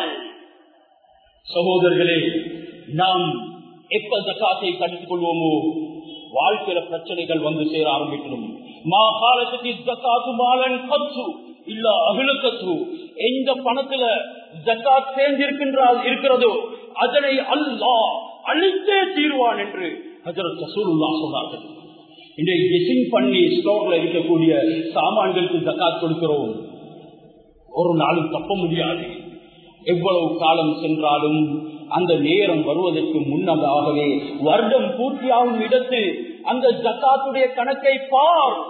சகோதரர்களே நாம் எப்ப ஜக்காத்தை கடித்துக் கொள்வோமோ வாழ்க்கையில பிரச்சனைகள் வந்து சேர ஆரம்பிக்கணும் மா காலத்துக்கு ஜக்காத்து மாலன் கத்து இல்ல அகிலக்கத்து எந்த பணத்துல ஜக்காத் சேர்ந்திருக்கின்றால் இருக்கிறதோ அதனை அல்லாஹ் அழித்தே தீர்வான் என்று ஹஜரத் ரசூலுல்லா சொன்னார்கள் இன்றைய கெசிங் பண்ணி ஸ்டோர்ல இருக்கக்கூடிய சாமான்களுக்கு ஜக்காத் கொடுக்கிறோம் ஒரு நாளும் தப்ப முடியாது எவ்வளவு காலம் சென்றாலும் அந்த நேரம் வருவதற்கு முன்னதாகவே வருடம் பூர்த்தியாகும் இடத்து அந்த ஜக்காத்துடைய கணக்கை பார்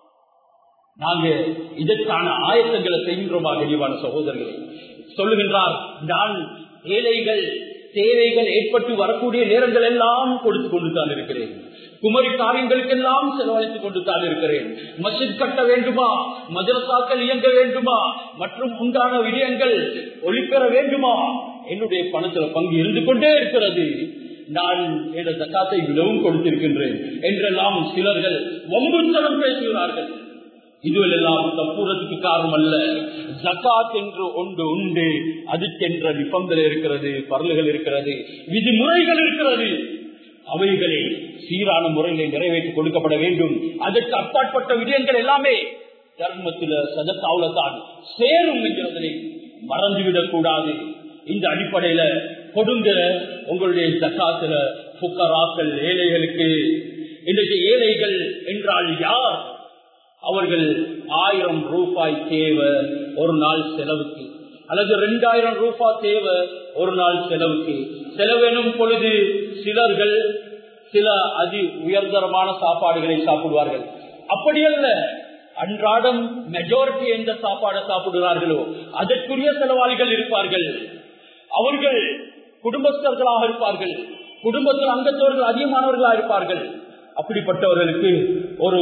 நாங்க இதற்கான ஆயத்தங்களை செய்கின்றோமா தெளிவான சகோதரர்களே சொல்லுகின்றார் நான் ஏழைகள் தேவைகள் ஏற்பட்டு வரக்கூடிய நேரங்கள் எல்லாம் கொடுத்து கொண்டு தான் இருக்கிறேன் குமரி காரியங்களுக்கெல்லாம் செலவழித்துக் கொண்டு தான் இருக்கிறேன் மசித் கட்ட வேண்டுமா மதரசாக்கள் இயங்க வேண்டுமா மற்றும் உண்டான விடயங்கள் ஒளிப்பெற வேண்டுமா என்னுடைய பணத்துல பங்கு இருந்து கொண்டே இருக்கிறது நான் என்ற தக்காத்தை விடவும் கொடுத்திருக்கின்றேன் என்றெல்லாம் சிலர்கள் ஒம்புத்தனம் பேசுகிறார்கள் இதுவெல்லாம் தப்புறதுக்கு காரணம் அல்ல ஜக்காத் என்று ஒன்று உண்டு அதுக்கென்ற நிபந்தனை இருக்கிறது பரலுகள் இருக்கிறது விதிமுறைகள் இருக்கிறது அவைகளை சீரான முறையிலே நிறைவேற்றி கொடுக்கப்பட வேண்டும் அதற்கு அப்பாற்பட்ட விடயங்கள் எல்லாமே தர்மத்தில சதத்தாவுல தான் சேரும் என்கிறதனை மறந்துவிடக் கூடாது இந்த அடிப்படையில கொடுங்க உங்களுடைய ஜக்காத்துல புக்கராக்கள் ஏழைகளுக்கு இன்றைக்கு ஏழைகள் என்றால் யார் அவர்கள் ஆயிரம் ரூபாய் தேவை ஒரு நாள் செலவுக்கு அல்லது ரெண்டாயிரம் ரூபாய் தேவை ஒரு நாள் செலவுக்கு செலவெனும் பொழுது சிலர்கள் சில அதி உயர்தரமான சாப்பாடுகளை சாப்பிடுவார்கள் அப்படியல்ல அன்றாடம் மெஜாரிட்டி எந்த சாப்பாடை சாப்பிடுகிறார்களோ அதற்குரிய செலவாளிகள் இருப்பார்கள் அவர்கள் குடும்பஸ்தர்களாக இருப்பார்கள் குடும்பத்தில் அங்கத்தவர்கள் அதிகமானவர்களாக இருப்பார்கள் அப்படிப்பட்டவர்களுக்கு ஒரு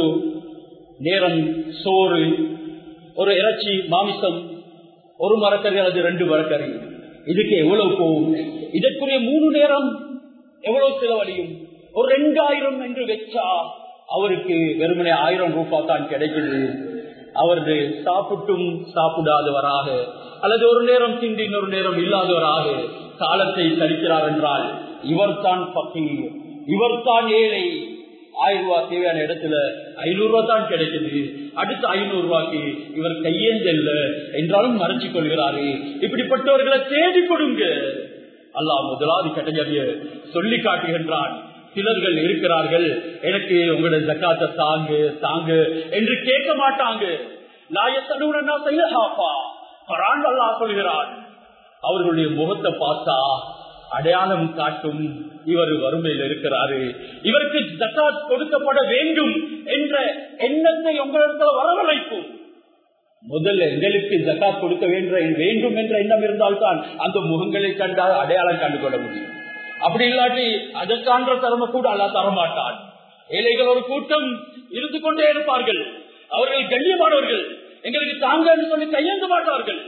நேரம் சோறு ஒரு இறைச்சி மாமிசம் ஒரு மரக்கறி அல்லது ரெண்டு மரக்கறி இதுக்கு எவ்வளவு போகும் இதற்குரிய மூணு நேரம் எவ்வளவு செலவழியும் ஒரு ரெண்டாயிரம் என்று வச்சா அவருக்கு வெறுமனே ஆயிரம் ரூபாய் தான் கிடைக்குது அவரது சாப்பிட்டும் சாப்பிடாதவராக அல்லது ஒரு நேரம் திண்டி இன்னொரு நேரம் இல்லாதவராக காலத்தை கழிக்கிறார் என்றால் இவர் தான் பக்கீர் இவர் தான் ஏழை ஆயிரம் ரூபாய் தேவையான இடத்துல ஐநூறு ரூபாய் தான் கிடைக்குது அடுத்த ஐநூறு ரூபாய்க்கு இவர் கையேந்தல்ல என்றாலும் மறைச்சு கொள்கிறாரு இப்படிப்பட்டவர்களை தேடி கொடுங்க அல்லாஹ் முதலாவது கட்டளைய சொல்லி காட்டுகின்றான் சிலர்கள் இருக்கிறார்கள் எனக்கு உங்களோட ஜக்காத்த தாங்கு தாங்கு என்று கேட்க மாட்டாங்க லாயத்தனுடனா செய்யப்பா பரான் அல்லாஹ் சொல்கிறான் அவர்களுடைய முகத்தை பார்த்தா அடையாளம் காட்டும் இவர் வறுமையில் இருக்கிறாரு இவருக்கு ஜக்காத் கொடுக்கப்பட வேண்டும் என்ற எண்ணத்தை உங்களிடத்தில் வரவழைக்கும் முதல்ல எங்களுக்கு ஜக்காத் கொடுக்க வேண்டும் என்ற எண்ணம் இருந்தால்தான் அந்த முகங்களை கண்டால் அடையாளம் கண்டுகொள்ள முடியும் அப்படி இல்லாட்டி அதற்கான தரம கூட அல்லா தரமாட்டான் ஏழைகள் ஒரு கூட்டம் இருந்து கொண்டே இருப்பார்கள் அவர்கள் கண்ணியமானவர்கள் எங்களுக்கு தாங்க சொல்லி கையெழுந்த மாட்டார்கள்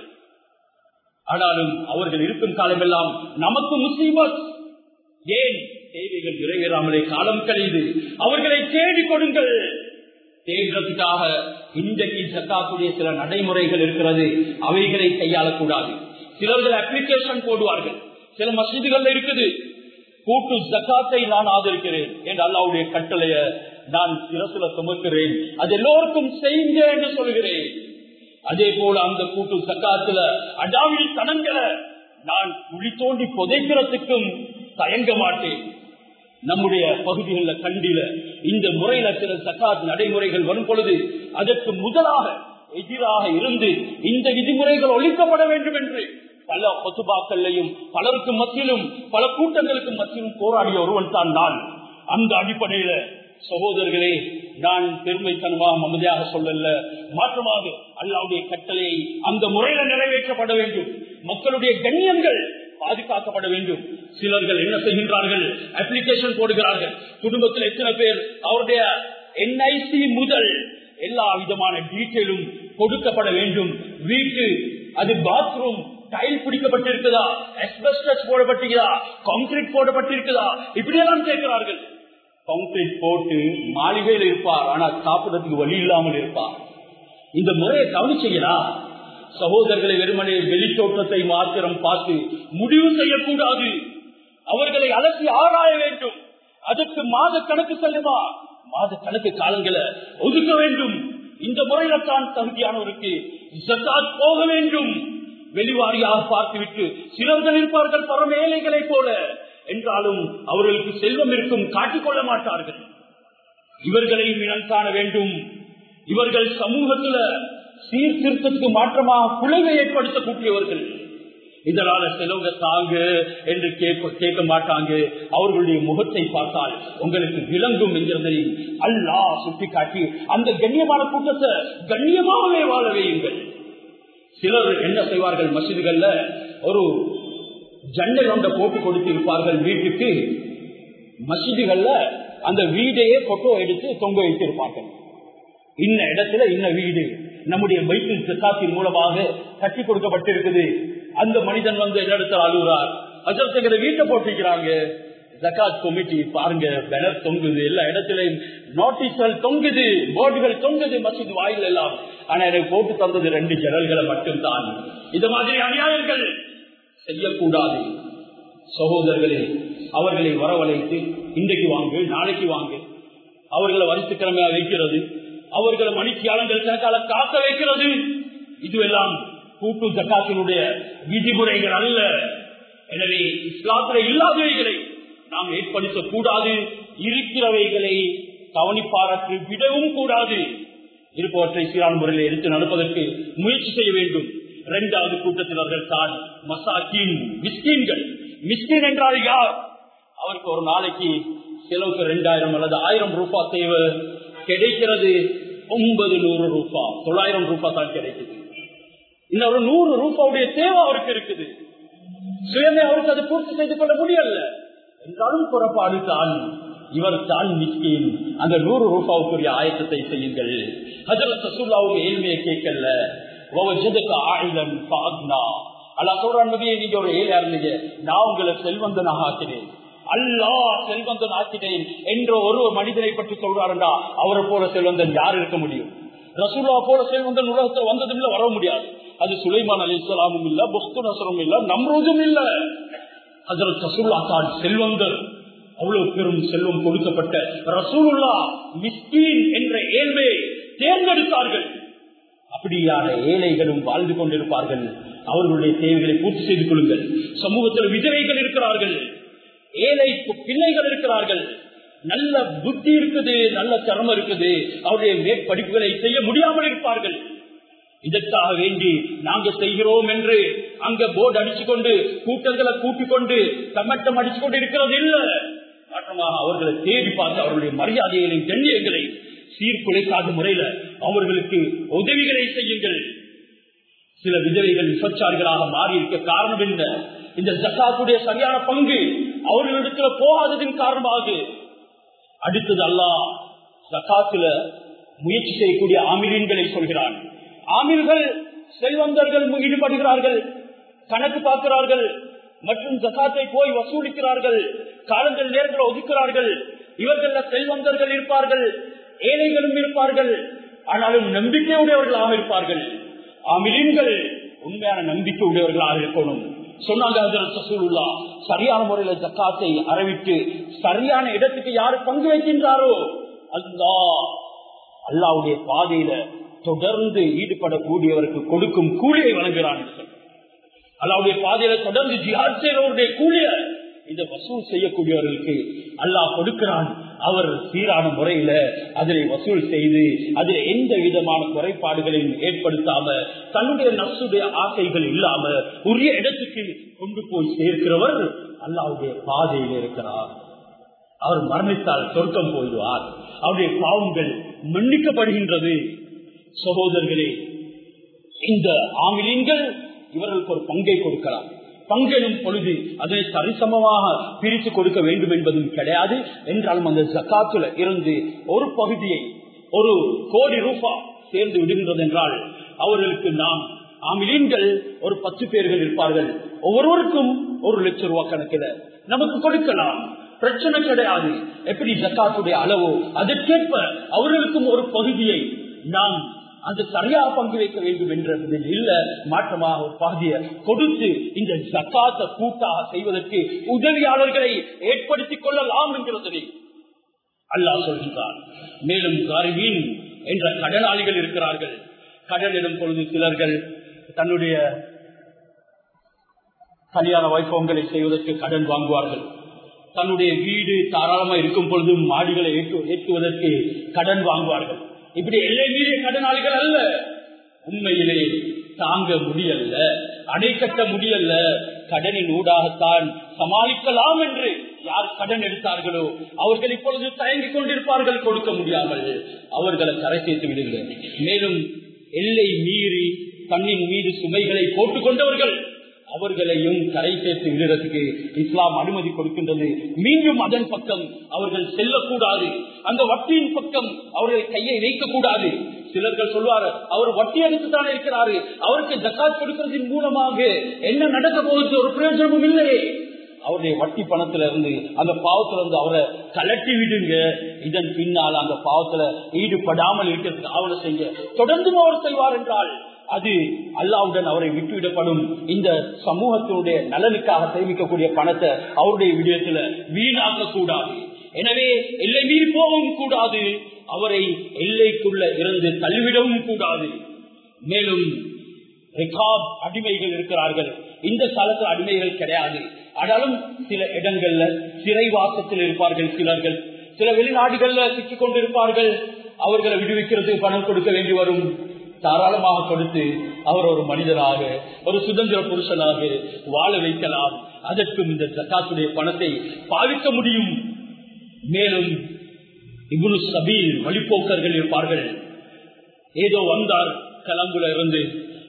ஆனாலும் அவர்கள் இருக்கும் காலமெல்லாம் நமக்கு முஸ்லீமத் ஏன் தேவைகள் நிறைவேறாமலே காலம் கழிது அவர்களை தேடி கொடுங்கள் தேடுறதுக்காக இன்றைக்கு சக்காக்கூடிய சில நடைமுறைகள் இருக்கிறது அவைகளை கையாளக்கூடாது சிலர்கள் அப்ளிகேஷன் போடுவார்கள் சில மசீதுகள் இருக்குது கூட்டு ஜக்காத்தை நான் ஆதரிக்கிறேன் என்று அல்லாவுடைய கட்டளைய நான் சிரசுல சுமக்கிறேன் அது எல்லோருக்கும் செய்யுங்க என்று சொல்கிறேன் அதே போல அந்த கூட்டு சக்காத்துல அடாவில் தனங்களை நான் குழி தோண்டி புதைக்கிறதுக்கும் தயங்க மாட்டேன் நம்முடைய பகுதிகளில் கண்டில இந்த முறையில சில சக்காத் நடைமுறைகள் வரும் பொழுது அதற்கு முதலாக எதிராக இருந்து இந்த விதிமுறைகள் ஒழிக்கப்பட வேண்டும் என்று பல கொத்துபாக்கள்லையும் பலருக்கு மத்தியிலும் பல கூட்டங்களுக்கு மத்தியிலும் போராடிய ஒருவன் தான் நான் அந்த அடிப்படையில சகோதரர்களே நான் பெருமைத்தனமாக மமதியாக சொல்லல மாற்றமாக அல்லாவுடைய கட்டளையை அந்த முறையில நிறைவேற்றப்பட வேண்டும் மக்களுடைய கண்ணியங்கள் பாதுகாக்கப்பட வேண்டும் சிலர்கள் என்ன செய்கின்றார்கள் அப்ளிகேஷன் போடுகிறார்கள் குடும்பத்தில் எத்தனை பேர் அவருடைய என்ஐசி முதல் எல்லா விதமான டீட்டெயிலும் கொடுக்கப்பட வேண்டும் வீட்டு அது பாத்ரூம் டைல் பிடிக்கப்பட்டிருக்குதா எஸ்பெஸ்டஸ் போடப்பட்டிருக்குதா கான்கிரீட் போடப்பட்டிருக்குதா இப்படியெல்லாம் கேட்கிறார்கள் கான்கிரீட் போட்டு மாளிகையில் இருப்பார் ஆனால் சாப்பிடறதுக்கு வழி இல்லாமல் இருப்பார் இந்த முறையை கவனிச்சீங்களா சகோதரர்களை வெறுமனே வெளித்தோற்றத்தை மாத்திரம் பார்த்து முடிவு செய்யக்கூடாது அவர்களை அலசி ஆராய வேண்டும் அதற்கு மாத கணக்கு செல்லுமா மாத கணக்கு காலங்களை ஒதுக்க வேண்டும் இந்த முறையில தான் தகுதியானவருக்கு ஜக்காத் போக வேண்டும் வெளிவாரியாக பார்த்துவிட்டு சிலர்கள் இருப்பார்கள் பரம ஏழைகளை போல என்றாலும் அவர்களுக்கு செல்வம் இருக்கும் காட்டிக்கொள்ள மாட்டார்கள் இவர்களையும் இனம் காண வேண்டும் இவர்கள் சமூகத்துல சீர்திருத்தத்துக்கு மாற்றமாக குலைவை ஏற்படுத்தக்கூடியவர்கள் இதனால செலவுக தாங்க என்று கேட்க மாட்டாங்க அவர்களுடைய முகத்தை பார்த்தால் உங்களுக்கு விளங்கும் என்கிறதை அல்லா சுட்டி காட்டி அந்த கண்ணியமான கூட்டத்தை கண்ணியமாகவே வாழ வையுங்கள் சிலர் என்ன செய்வார்கள் மசிதிகள்ல ஒரு ஜன்னல் ஒன்றை போட்டு கொடுத்திருப்பார்கள் வீட்டுக்கு மசிதிகள்ல அந்த வீடையே போட்டோ எடுத்து தொங்க வைத்திருப்பார்கள் இன்ன இடத்துல இன்ன வீடு நம்முடைய பைக்கில் சித்தாத்தின் மூலமாக கட்டி கொடுக்கப்பட்டிருக்குது அந்த மனிதன் வந்து இடத்துல அழுகுறார் அஜர்த்தங்கிற வீட்டை போட்டிருக்கிறாங்க ஜக்காத் கமிட்டி பாருங்க பேனர் தொங்குது எல்லா இடத்திலையும் நோட்டீஸ்கள் தொங்குது போர்டுகள் தொங்குது மசித் வாயில் எல்லாம் ஆனா எனக்கு போட்டு தந்தது ரெண்டு ஜனல்களை மட்டும்தான் இந்த மாதிரி அநியாயங்கள் செய்யக்கூடாது சகோதரர்களே அவர்களை வரவழைத்து இன்றைக்கு வாங்கு நாளைக்கு வாங்கு அவர்களை வருஷக்கிழமையா வைக்கிறது அவர்களை மணித்தியாளங்கள் கணக்கால காக்க வைக்கிறது இதுவெல்லாம் கூட்டு ஜக்காத்தினுடைய விதிமுறைகள் அல்ல எனவே இஸ்லாத்தில் இல்லாதவைகளை நாம் ஏற்படுத்தக் கூடாது இருக்கிறவைகளை கவனிப்பாரற்று விடவும் கூடாது இருப்பவற்றை சீரான முறையில் எடுத்து நடப்பதற்கு முயற்சி செய்ய வேண்டும் இரண்டாவது கூட்டத்தினர்கள் தான் மசாக்கின் மிஸ்கீன்கள் மிஸ்கின் என்றால் யார் அவருக்கு ஒரு நாளைக்கு செலவுக்கு ரெண்டாயிரம் அல்லது ஆயிரம் ரூபாய் தேவை கிடைக்கிறது ஒன்பது நூறு ரூபாய் தொள்ளாயிரம் ரூபாய் தான் கிடைக்குது இன்னொரு நூறு ரூபாவுடைய தேவை அவருக்கு இருக்குது சுயமே அவருக்கு அதை பூர்த்தி செய்து கொள்ள முடியல என்றாலும் புறப்பாடு தான் இவர் தான் மிஸ்கின் அந்த நூறு ரூபாவுக்குரிய ஆயத்தத்தை செய்யுங்கள் ஹஜரத் ரசூல்லாவும் ஏழ்மையை கேட்கல ஆயுதம் அல்லா சொல்றான் நீங்க ஒரு ஏழை இருந்தீங்க நான் உங்களை செல்வந்தனாக ஆக்கினேன் அல்லா செல்வந்தன் ஆக்கினேன் என்ற ஒரு மனிதனை பற்றி சொல்றாருண்டா அவரை போல செல்வந்தன் யார் இருக்க முடியும் ரசூல்லா போல செல்வந்தன் உலகத்தில் வந்ததும் இல்ல வர முடியாது அது சுலைமான் அலி இஸ்லாமும் இல்ல புஸ்து நசரும் இல்ல நம்ரூதும் இல்ல அதில் ரசூல்லா தான் செல்வந்தர் அவ்வளவு பெரும் செல்வம் கொடுக்கப்பட்ட ரசூலுல்லா மிஸ்கீன் என்ற ஏழ்மையை தேர்ந்தெடுத்தார்கள் அப்படியான ஏழைகளும் வாழ்ந்து கொண்டிருப்பார்கள் அவர்களுடைய தேவைகளை பூர்த்தி செய்து கொள்ளுங்கள் சமூகத்தில் விதவைகள் இருக்கிறார்கள் ஏழை பிள்ளைகள் இருக்கிறார்கள் நல்ல புத்தி இருக்குது நல்ல திறமை இருக்குது அவருடைய மேற்படிப்புகளை செய்ய முடியாமல் இருப்பார்கள் இதற்காக வேண்டி நாங்க செய்கிறோம் என்று அங்க போர்டு அடிச்சு கொண்டு கூட்டங்களை கூட்டிக் கொண்டு கம்மட்டம் அடிச்சு கொண்டு இருக்கிறது இல்ல மாற்றமாக அவர்களை தேடி பார்த்து அவர்களுடைய மரியாதைகளையும் கண்ணியங்களை சீர்குலைக்காத முறையில அவர்களுக்கு உதவிகளை செய்யுங்கள் சில விதவைகள் விபச்சாரிகளாக மாறி இருக்க காரணம் என்ன இந்த ஜக்காத்துடைய சரியான பங்கு அவர்களிடத்துல போகாததின் காரணமாக அடுத்தது அல்லா ஜக்காத்துல முயற்சி செய்யக்கூடிய ஆமிரீன்களை சொல்கிறான் ஆமிர்கள் செல்வந்தர்கள் ஈடுபடுகிறார்கள் கணக்கு பார்க்கிறார்கள் மற்றும் ஜக்காத்தை போய் வசூலிக்கிறார்கள் காலங்கள் நேரத்தில் ஒதுக்கிறார்கள் இவர்கள் செல்வந்தர்கள் இருப்பார்கள் ஏழைகளும் இருப்பார்கள் ஆனாலும் நம்பிக்கை உடையவர்களாக இருப்பார்கள் ஆமிரீன்கள் உண்மையான நம்பிக்கை உடையவர்களாக இருக்கணும் சொன்னாங்க சரியான முறையில ஜக்காத்தை அறிவித்து சரியான இடத்துக்கு யாரு பங்கு வைக்கின்றாரோ அல்லா அல்லாவுடைய பாதையில தொடர்ந்து ஈடுபடக்கூடியவருக்கு கொடுக்கும் கூலியை வழங்குகிறான் அல்லாவுடைய பாதையில தொடர்ந்து ஜிஹாத் செய்யறவருடைய கூலிய இந்த வசூல் செய்யக்கூடியவர்களுக்கு அல்லாஹ் கொடுக்கிறான் அவர் சீரான முறையில அதனை வசூல் செய்து அதில் எந்த விதமான குறைபாடுகளையும் ஏற்படுத்தாம தன்னுடைய நசுடைய ஆசைகள் இல்லாம உரிய இடத்துக்கு கொண்டு போய் சேர்க்கிறவர் அல்லாவுடைய பாதையில் இருக்கிறார் அவர் மரணித்தால் சொர்க்கம் போயிடுவார் அவருடைய பாவங்கள் மன்னிக்கப்படுகின்றது சகோதரர்களே இந்த ஆமிலின்கள் இவர்களுக்கு ஒரு பங்கை கொடுக்கலாம் பங்கெனும் பொழுது அதை சரிசமமாக பிரித்து கொடுக்க வேண்டும் என்பதும் கிடையாது என்றாலும் அந்த ஜக்காத்துல இருந்து ஒரு பகுதியை ஒரு கோடி ரூபாய் சேர்ந்து விடுகின்றது என்றால் அவர்களுக்கு நாம் ஆமிலீன்கள் ஒரு பத்து பேர்கள் இருப்பார்கள் ஒவ்வொருவருக்கும் ஒரு லட்சம் ரூபாய் கணக்கில் நமக்கு கொடுக்கலாம் பிரச்சனை கிடையாது எப்படி ஜக்காத்துடைய அளவோ அதற்கேற்ப அவர்களுக்கும் ஒரு பகுதியை நாம் அந்த சரியாக பங்கு வைக்க வேண்டும் என்றதில் இல்ல மாற்றமாக ஒரு பகுதியை கொடுத்து இந்த ஜக்காத்த கூட்டாக செய்வதற்கு உதவியாளர்களை ஏற்படுத்திக் கொள்ளலாம் என்கிறதனை அல்லாஹ் சொல்கின்றார் மேலும் கருவின் என்ற கடனாளிகள் இருக்கிறார்கள் கடன் எனும் பொழுது சிலர்கள் தன்னுடைய கல்யாண வைபவங்களை செய்வதற்கு கடன் வாங்குவார்கள் தன்னுடைய வீடு தாராளமா இருக்கும் பொழுதும் மாடிகளை ஏற்றுவதற்கு கடன் வாங்குவார்கள் இப்படி எல்லை மீறிய கடனாளிகள் அல்ல உண்மையிலே தாங்க முடியல அடை கட்ட முடியல கடனின் ஊடாகத்தான் சமாளிக்கலாம் என்று யார் கடன் எடுத்தார்களோ அவர்கள் இப்பொழுது தயங்கிக் கொண்டிருப்பார்கள் கொடுக்க முடியாமல் அவர்களை கரை சேர்த்து விடுங்கள் மேலும் எல்லை மீறி தன்னின் மீது சுமைகளை போட்டுக் கொண்டவர்கள் அவர்களையும் கரை சேர்த்து விடுறதுக்கு இஸ்லாம் அனுமதி கொடுக்கின்றது மீண்டும் அதன் பக்கம் அவர்கள் செல்லக்கூடாது அந்த வட்டியின் பக்கம் அவர்கள் கையை வைக்கக்கூடாது சிலர்கள் சொல்வாரு அவர் வட்டி எடுத்துத்தானே இருக்கிறாரு அவருக்கு ஜக்காத் கொடுக்கிறதின் மூலமாக என்ன நடக்க போகுது ஒரு பிரயோஜனமும் இல்லையே அவருடைய வட்டி பணத்துல இருந்து அந்த பாவத்துல இருந்து அவரை கலட்டி விடுங்க இதன் பின்னால் அந்த பாவத்துல ஈடுபடாமல் இருக்கிறதுக்கு அவரை செய்ய தொடர்ந்தும் அவர் செய்வார் என்றால் அது அல்லாவுடன் அவரை விட்டுவிடப்படும் இந்த சமூகத்தினுடைய நலனுக்காக சேமிக்கக்கூடிய பணத்தை அவருடைய விடயத்துல வீணாக்க கூடாது எனவே எல்லை மீறி போகவும் கூடாது அவரை எல்லைக்குள்ள இருந்து தள்ளிவிடவும் கூடாது மேலும் ரெக்கார்ட் அடிமைகள் இருக்கிறார்கள் இந்த காலத்தில் அடிமைகள் கிடையாது ஆனாலும் சில இடங்கள்ல சிறைவாசத்தில் இருப்பார்கள் சிலர்கள் சில வெளிநாடுகள்ல சிக்கிக் கொண்டிருப்பார்கள் அவர்களை விடுவிக்கிறதுக்கு பணம் கொடுக்க வேண்டி வரும் தாராளமாக கொடுத்து அவர் ஒரு மனிதனாக ஒரு சுதந்திர புருஷனாக வாழ வைக்கலாம் அதற்கும் இந்த ஜக்காத்துடைய பணத்தை பாவிக்க முடியும் மேலும் இவ்வளவு சபீல் வழிபோக்கர்கள் இருப்பார்கள் ஏதோ வந்தார் கலம்புல இருந்து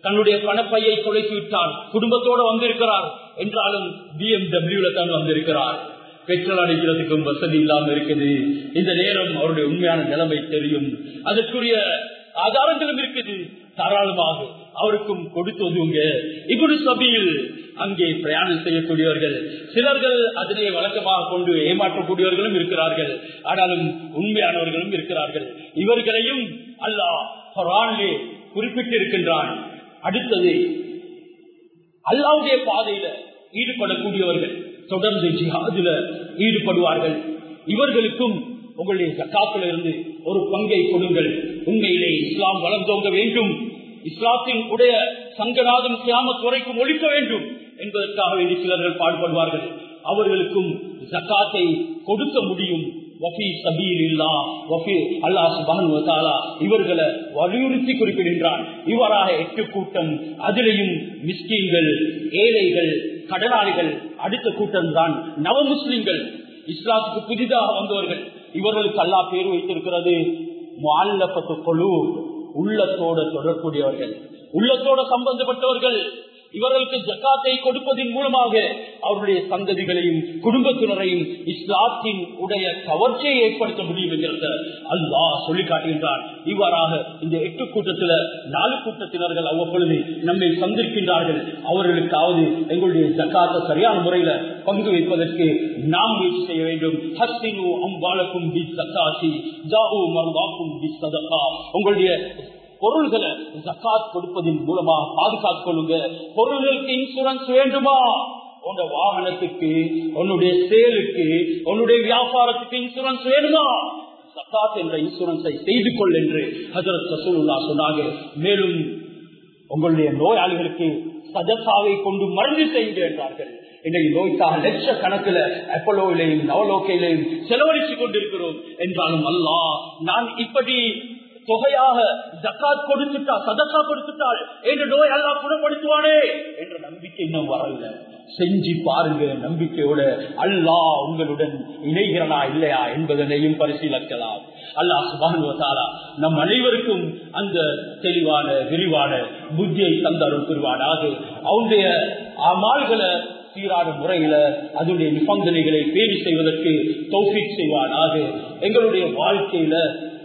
தன்னுடைய பணப்பையை தொலைத்து விட்டார் குடும்பத்தோடு வந்திருக்கிறார் என்றாலும் பிஎம்டபிள்யூல தான் வந்திருக்கிறார் பெட்ரோல் அடிக்கிறதுக்கும் வசதி இல்லாம இருக்குது இந்த நேரம் அவருடைய உண்மையான நிலைமை தெரியும் அதற்குரிய ஆதாரங்களும் இருக்குது தாராளமாக அவருக்கும் கொடுத்து ஒதுங்க இப்படி சபையில் அங்கே பிரயாணம் செய்யக்கூடியவர்கள் சிலர்கள் அதனை வழக்கமாக கொண்டு ஏமாற்றக்கூடியவர்களும் இருக்கிறார்கள் ஆனாலும் உண்மையானவர்களும் இருக்கிறார்கள் இவர்களையும் அல்லாஹ் குரானிலே குறிப்பிட்டிருக்கின்றான் அடுத்தது அல்லாவுடைய பாதையில ஈடுபடக்கூடியவர்கள் தொடர்ந்து ஜிஹாதுல ஈடுபடுவார்கள் இவர்களுக்கும் உங்களுடைய ஜக்காத்துல இருந்து ஒரு பங்கை கொடுங்கள் உண்மையிலே இஸ்லாம் வளர்ந்தோங்க வேண்டும் இஸ்லாத்தின் உடைய சங்கநாதம் கியாமத் வரைக்கும் ஒழிக்க வேண்டும் என்பதற்காக வேண்டி சிலர்கள் பாடுபடுவார்கள் அவர்களுக்கும் ஜக்காத்தை கொடுக்க முடியும் இவர்களை வலியுறுத்தி குறிப்பிடுகின்றான் இவராக எட்டு கூட்டம் அதிலையும் மிஸ்கீன்கள் ஏழைகள் கடனாளிகள் அடுத்த கூட்டம் தான் நவ முஸ்லிம்கள் இஸ்லாத்துக்கு புதிதாக வந்தவர்கள் இவர்களுக்கு அல்லா பேர் வைத்திருக்கிறது குழு உள்ளத்தோட தொடரக்கூடியவர்கள் உள்ளத்தோட சம்பந்தப்பட்டவர்கள் இவர்களுக்கு ஜக்காத்தை கொடுப்பதன் மூலமாக அவருடைய சந்ததிகளையும் குடும்பத்தினரையும் இஸ்லாத்தின் உடைய கவர்ச்சியை ஏற்படுத்த முடியும் என்கிறத அல்லாஹ் சொல்லி காட்டுகின்றார் இவ்வாறாக இந்த எட்டு கூட்டத்தில் நாலு கூட்டத்தினர்கள் அவ்வப்பொழுது நம்மை சந்திருக்கின்றார்கள் அவர்களுக்காவது எங்களுடைய ஜக்காத்தை சரியான முறையில பங்கு வைப்பதற்கு நாம் முயற்சி செய்ய வேண்டும் ஹஸ்தினு அம்பாலக்கும் பி சக்காசி ஜாவு மருதாக்கும் பி சதகா உங்களுடைய பொருள்களை ஜக்காத் கொடுப்பதன் மூலமா பாதுகாத்துக் கொள்ளுங்க பொருள்களுக்கு இன்சூரன்ஸ் வேண்டுமா உன்னோட வாகனத்துக்கு உன்னுடைய சேலுக்கு உன்னுடைய வியாபாரத்துக்கு இன்சூரன்ஸ் வேணுமா சக்காத் என்ற இன்சூரன்ஸை செய்து கொள் என்று ஹசரத் ரசூலுல்லா சொன்னாங்க மேலும் உங்களுடைய நோயாளிகளுக்கு சஜசாவை கொண்டு மருந்து செய்யுங்க என்றார்கள் இன்றைக்கு நோய்க்காக லட்ச கணக்கில் அப்பலோவிலையும் நவலோக்கையிலையும் செலவழித்துக் கொண்டிருக்கிறோம் என்றாலும் அல்லா நான் இப்படி தொகையாக ஜக்காத் கொடுத்துட்டா சதக்கா கொடுத்துட்டால் என்ற நோய் அல்லா குணப்படுத்துவானே என்ற நம்பிக்கை இன்னும் வரல செஞ்சு பாருங்க நம்பிக்கையோட அல்லா உங்களுடன் இணைகிறனா இல்லையா என்பதனையும் பரிசீலிக்கலாம் அல்லா சுபானுவத்தாலா நம் அனைவருக்கும் அந்த தெளிவான விரிவான புத்தியை தந்தரும் பெறுவானாக அவனுடைய அமால்களை சீரான முறையில அதனுடைய நிபந்தனைகளை பேணி செய்வதற்கு தௌஃபிக் செய்வானாக எங்களுடைய வாழ்க்கையில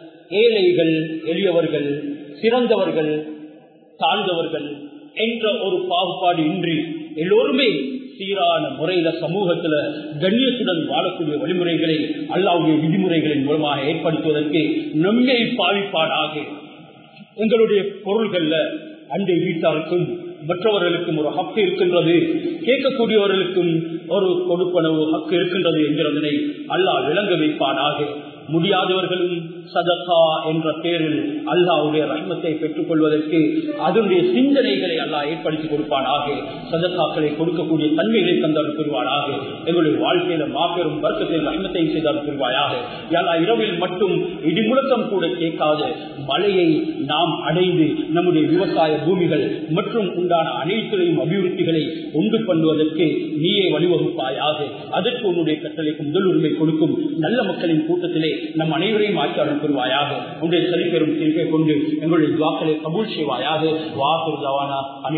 ஏழைகள் எளியவர்கள் சிறந்தவர்கள் தாழ்ந்தவர்கள் என்ற ஒரு பாகுபாடு இன்றி எல்லோருமே சீரான முறையில சமூகத்துல கண்ணியத்துடன் வாழக்கூடிய வழிமுறைகளை அல்லாவுடைய விதிமுறைகளின் மூலமாக ஏற்படுத்துவதற்கு நம்மை பாவிப்பாடாக எங்களுடைய பொருள்கள்ல அண்டை வீட்டாருக்கும் மற்றவர்களுக்கும் ஒரு ஹக்கு இருக்கின்றது கேட்கக்கூடியவர்களுக்கும் ஒரு கொடுப்பனவு ஹக்கு இருக்கின்றது என்கிறதனை அல்லாஹ் விளங்க வைப்பானாக முடியாதவர்களும் சதகா என்ற பேரில் அல்லாவுடைய ரஹ்மத்தை பெற்றுக் கொள்வதற்கு அதனுடைய சிந்தனைகளை அல்லாஹ் ஏற்படுத்தி கொடுப்பானாக சதகாக்களை கொடுக்கக்கூடிய தன்மைகளை தந்தால் பெறுவானாக எங்களுடைய வாழ்க்கையில மாபெரும் வர்க்கத்தை ரஹ்மத்தை செய்தால் பெறுவாயாக எல்லா இரவில் மட்டும் இடிமுழக்கம் கூட கேட்காத மழையை நாம் அடைந்து நம்முடைய விவசாய பூமிகள் மற்றும் உண்டான அனைத்துறையும் அபிவிருத்திகளை உண்டு பண்ணுவதற்கு நீயே வழிவகுப்பாயாக அதற்கு உன்னுடைய கட்டளைக்கு முதல் உரிமை கொடுக்கும் நல்ல மக்களின் கூட்டத்திலே நம் அனைவரையும் ஆட்சியாளர் பெறுவாயாக உன்னுடைய சரிபெறும் தீர்ப்பை கொண்டு எங்களுடைய துவாக்களை கபூல் செய்வாயாக வாக்குறுதவானா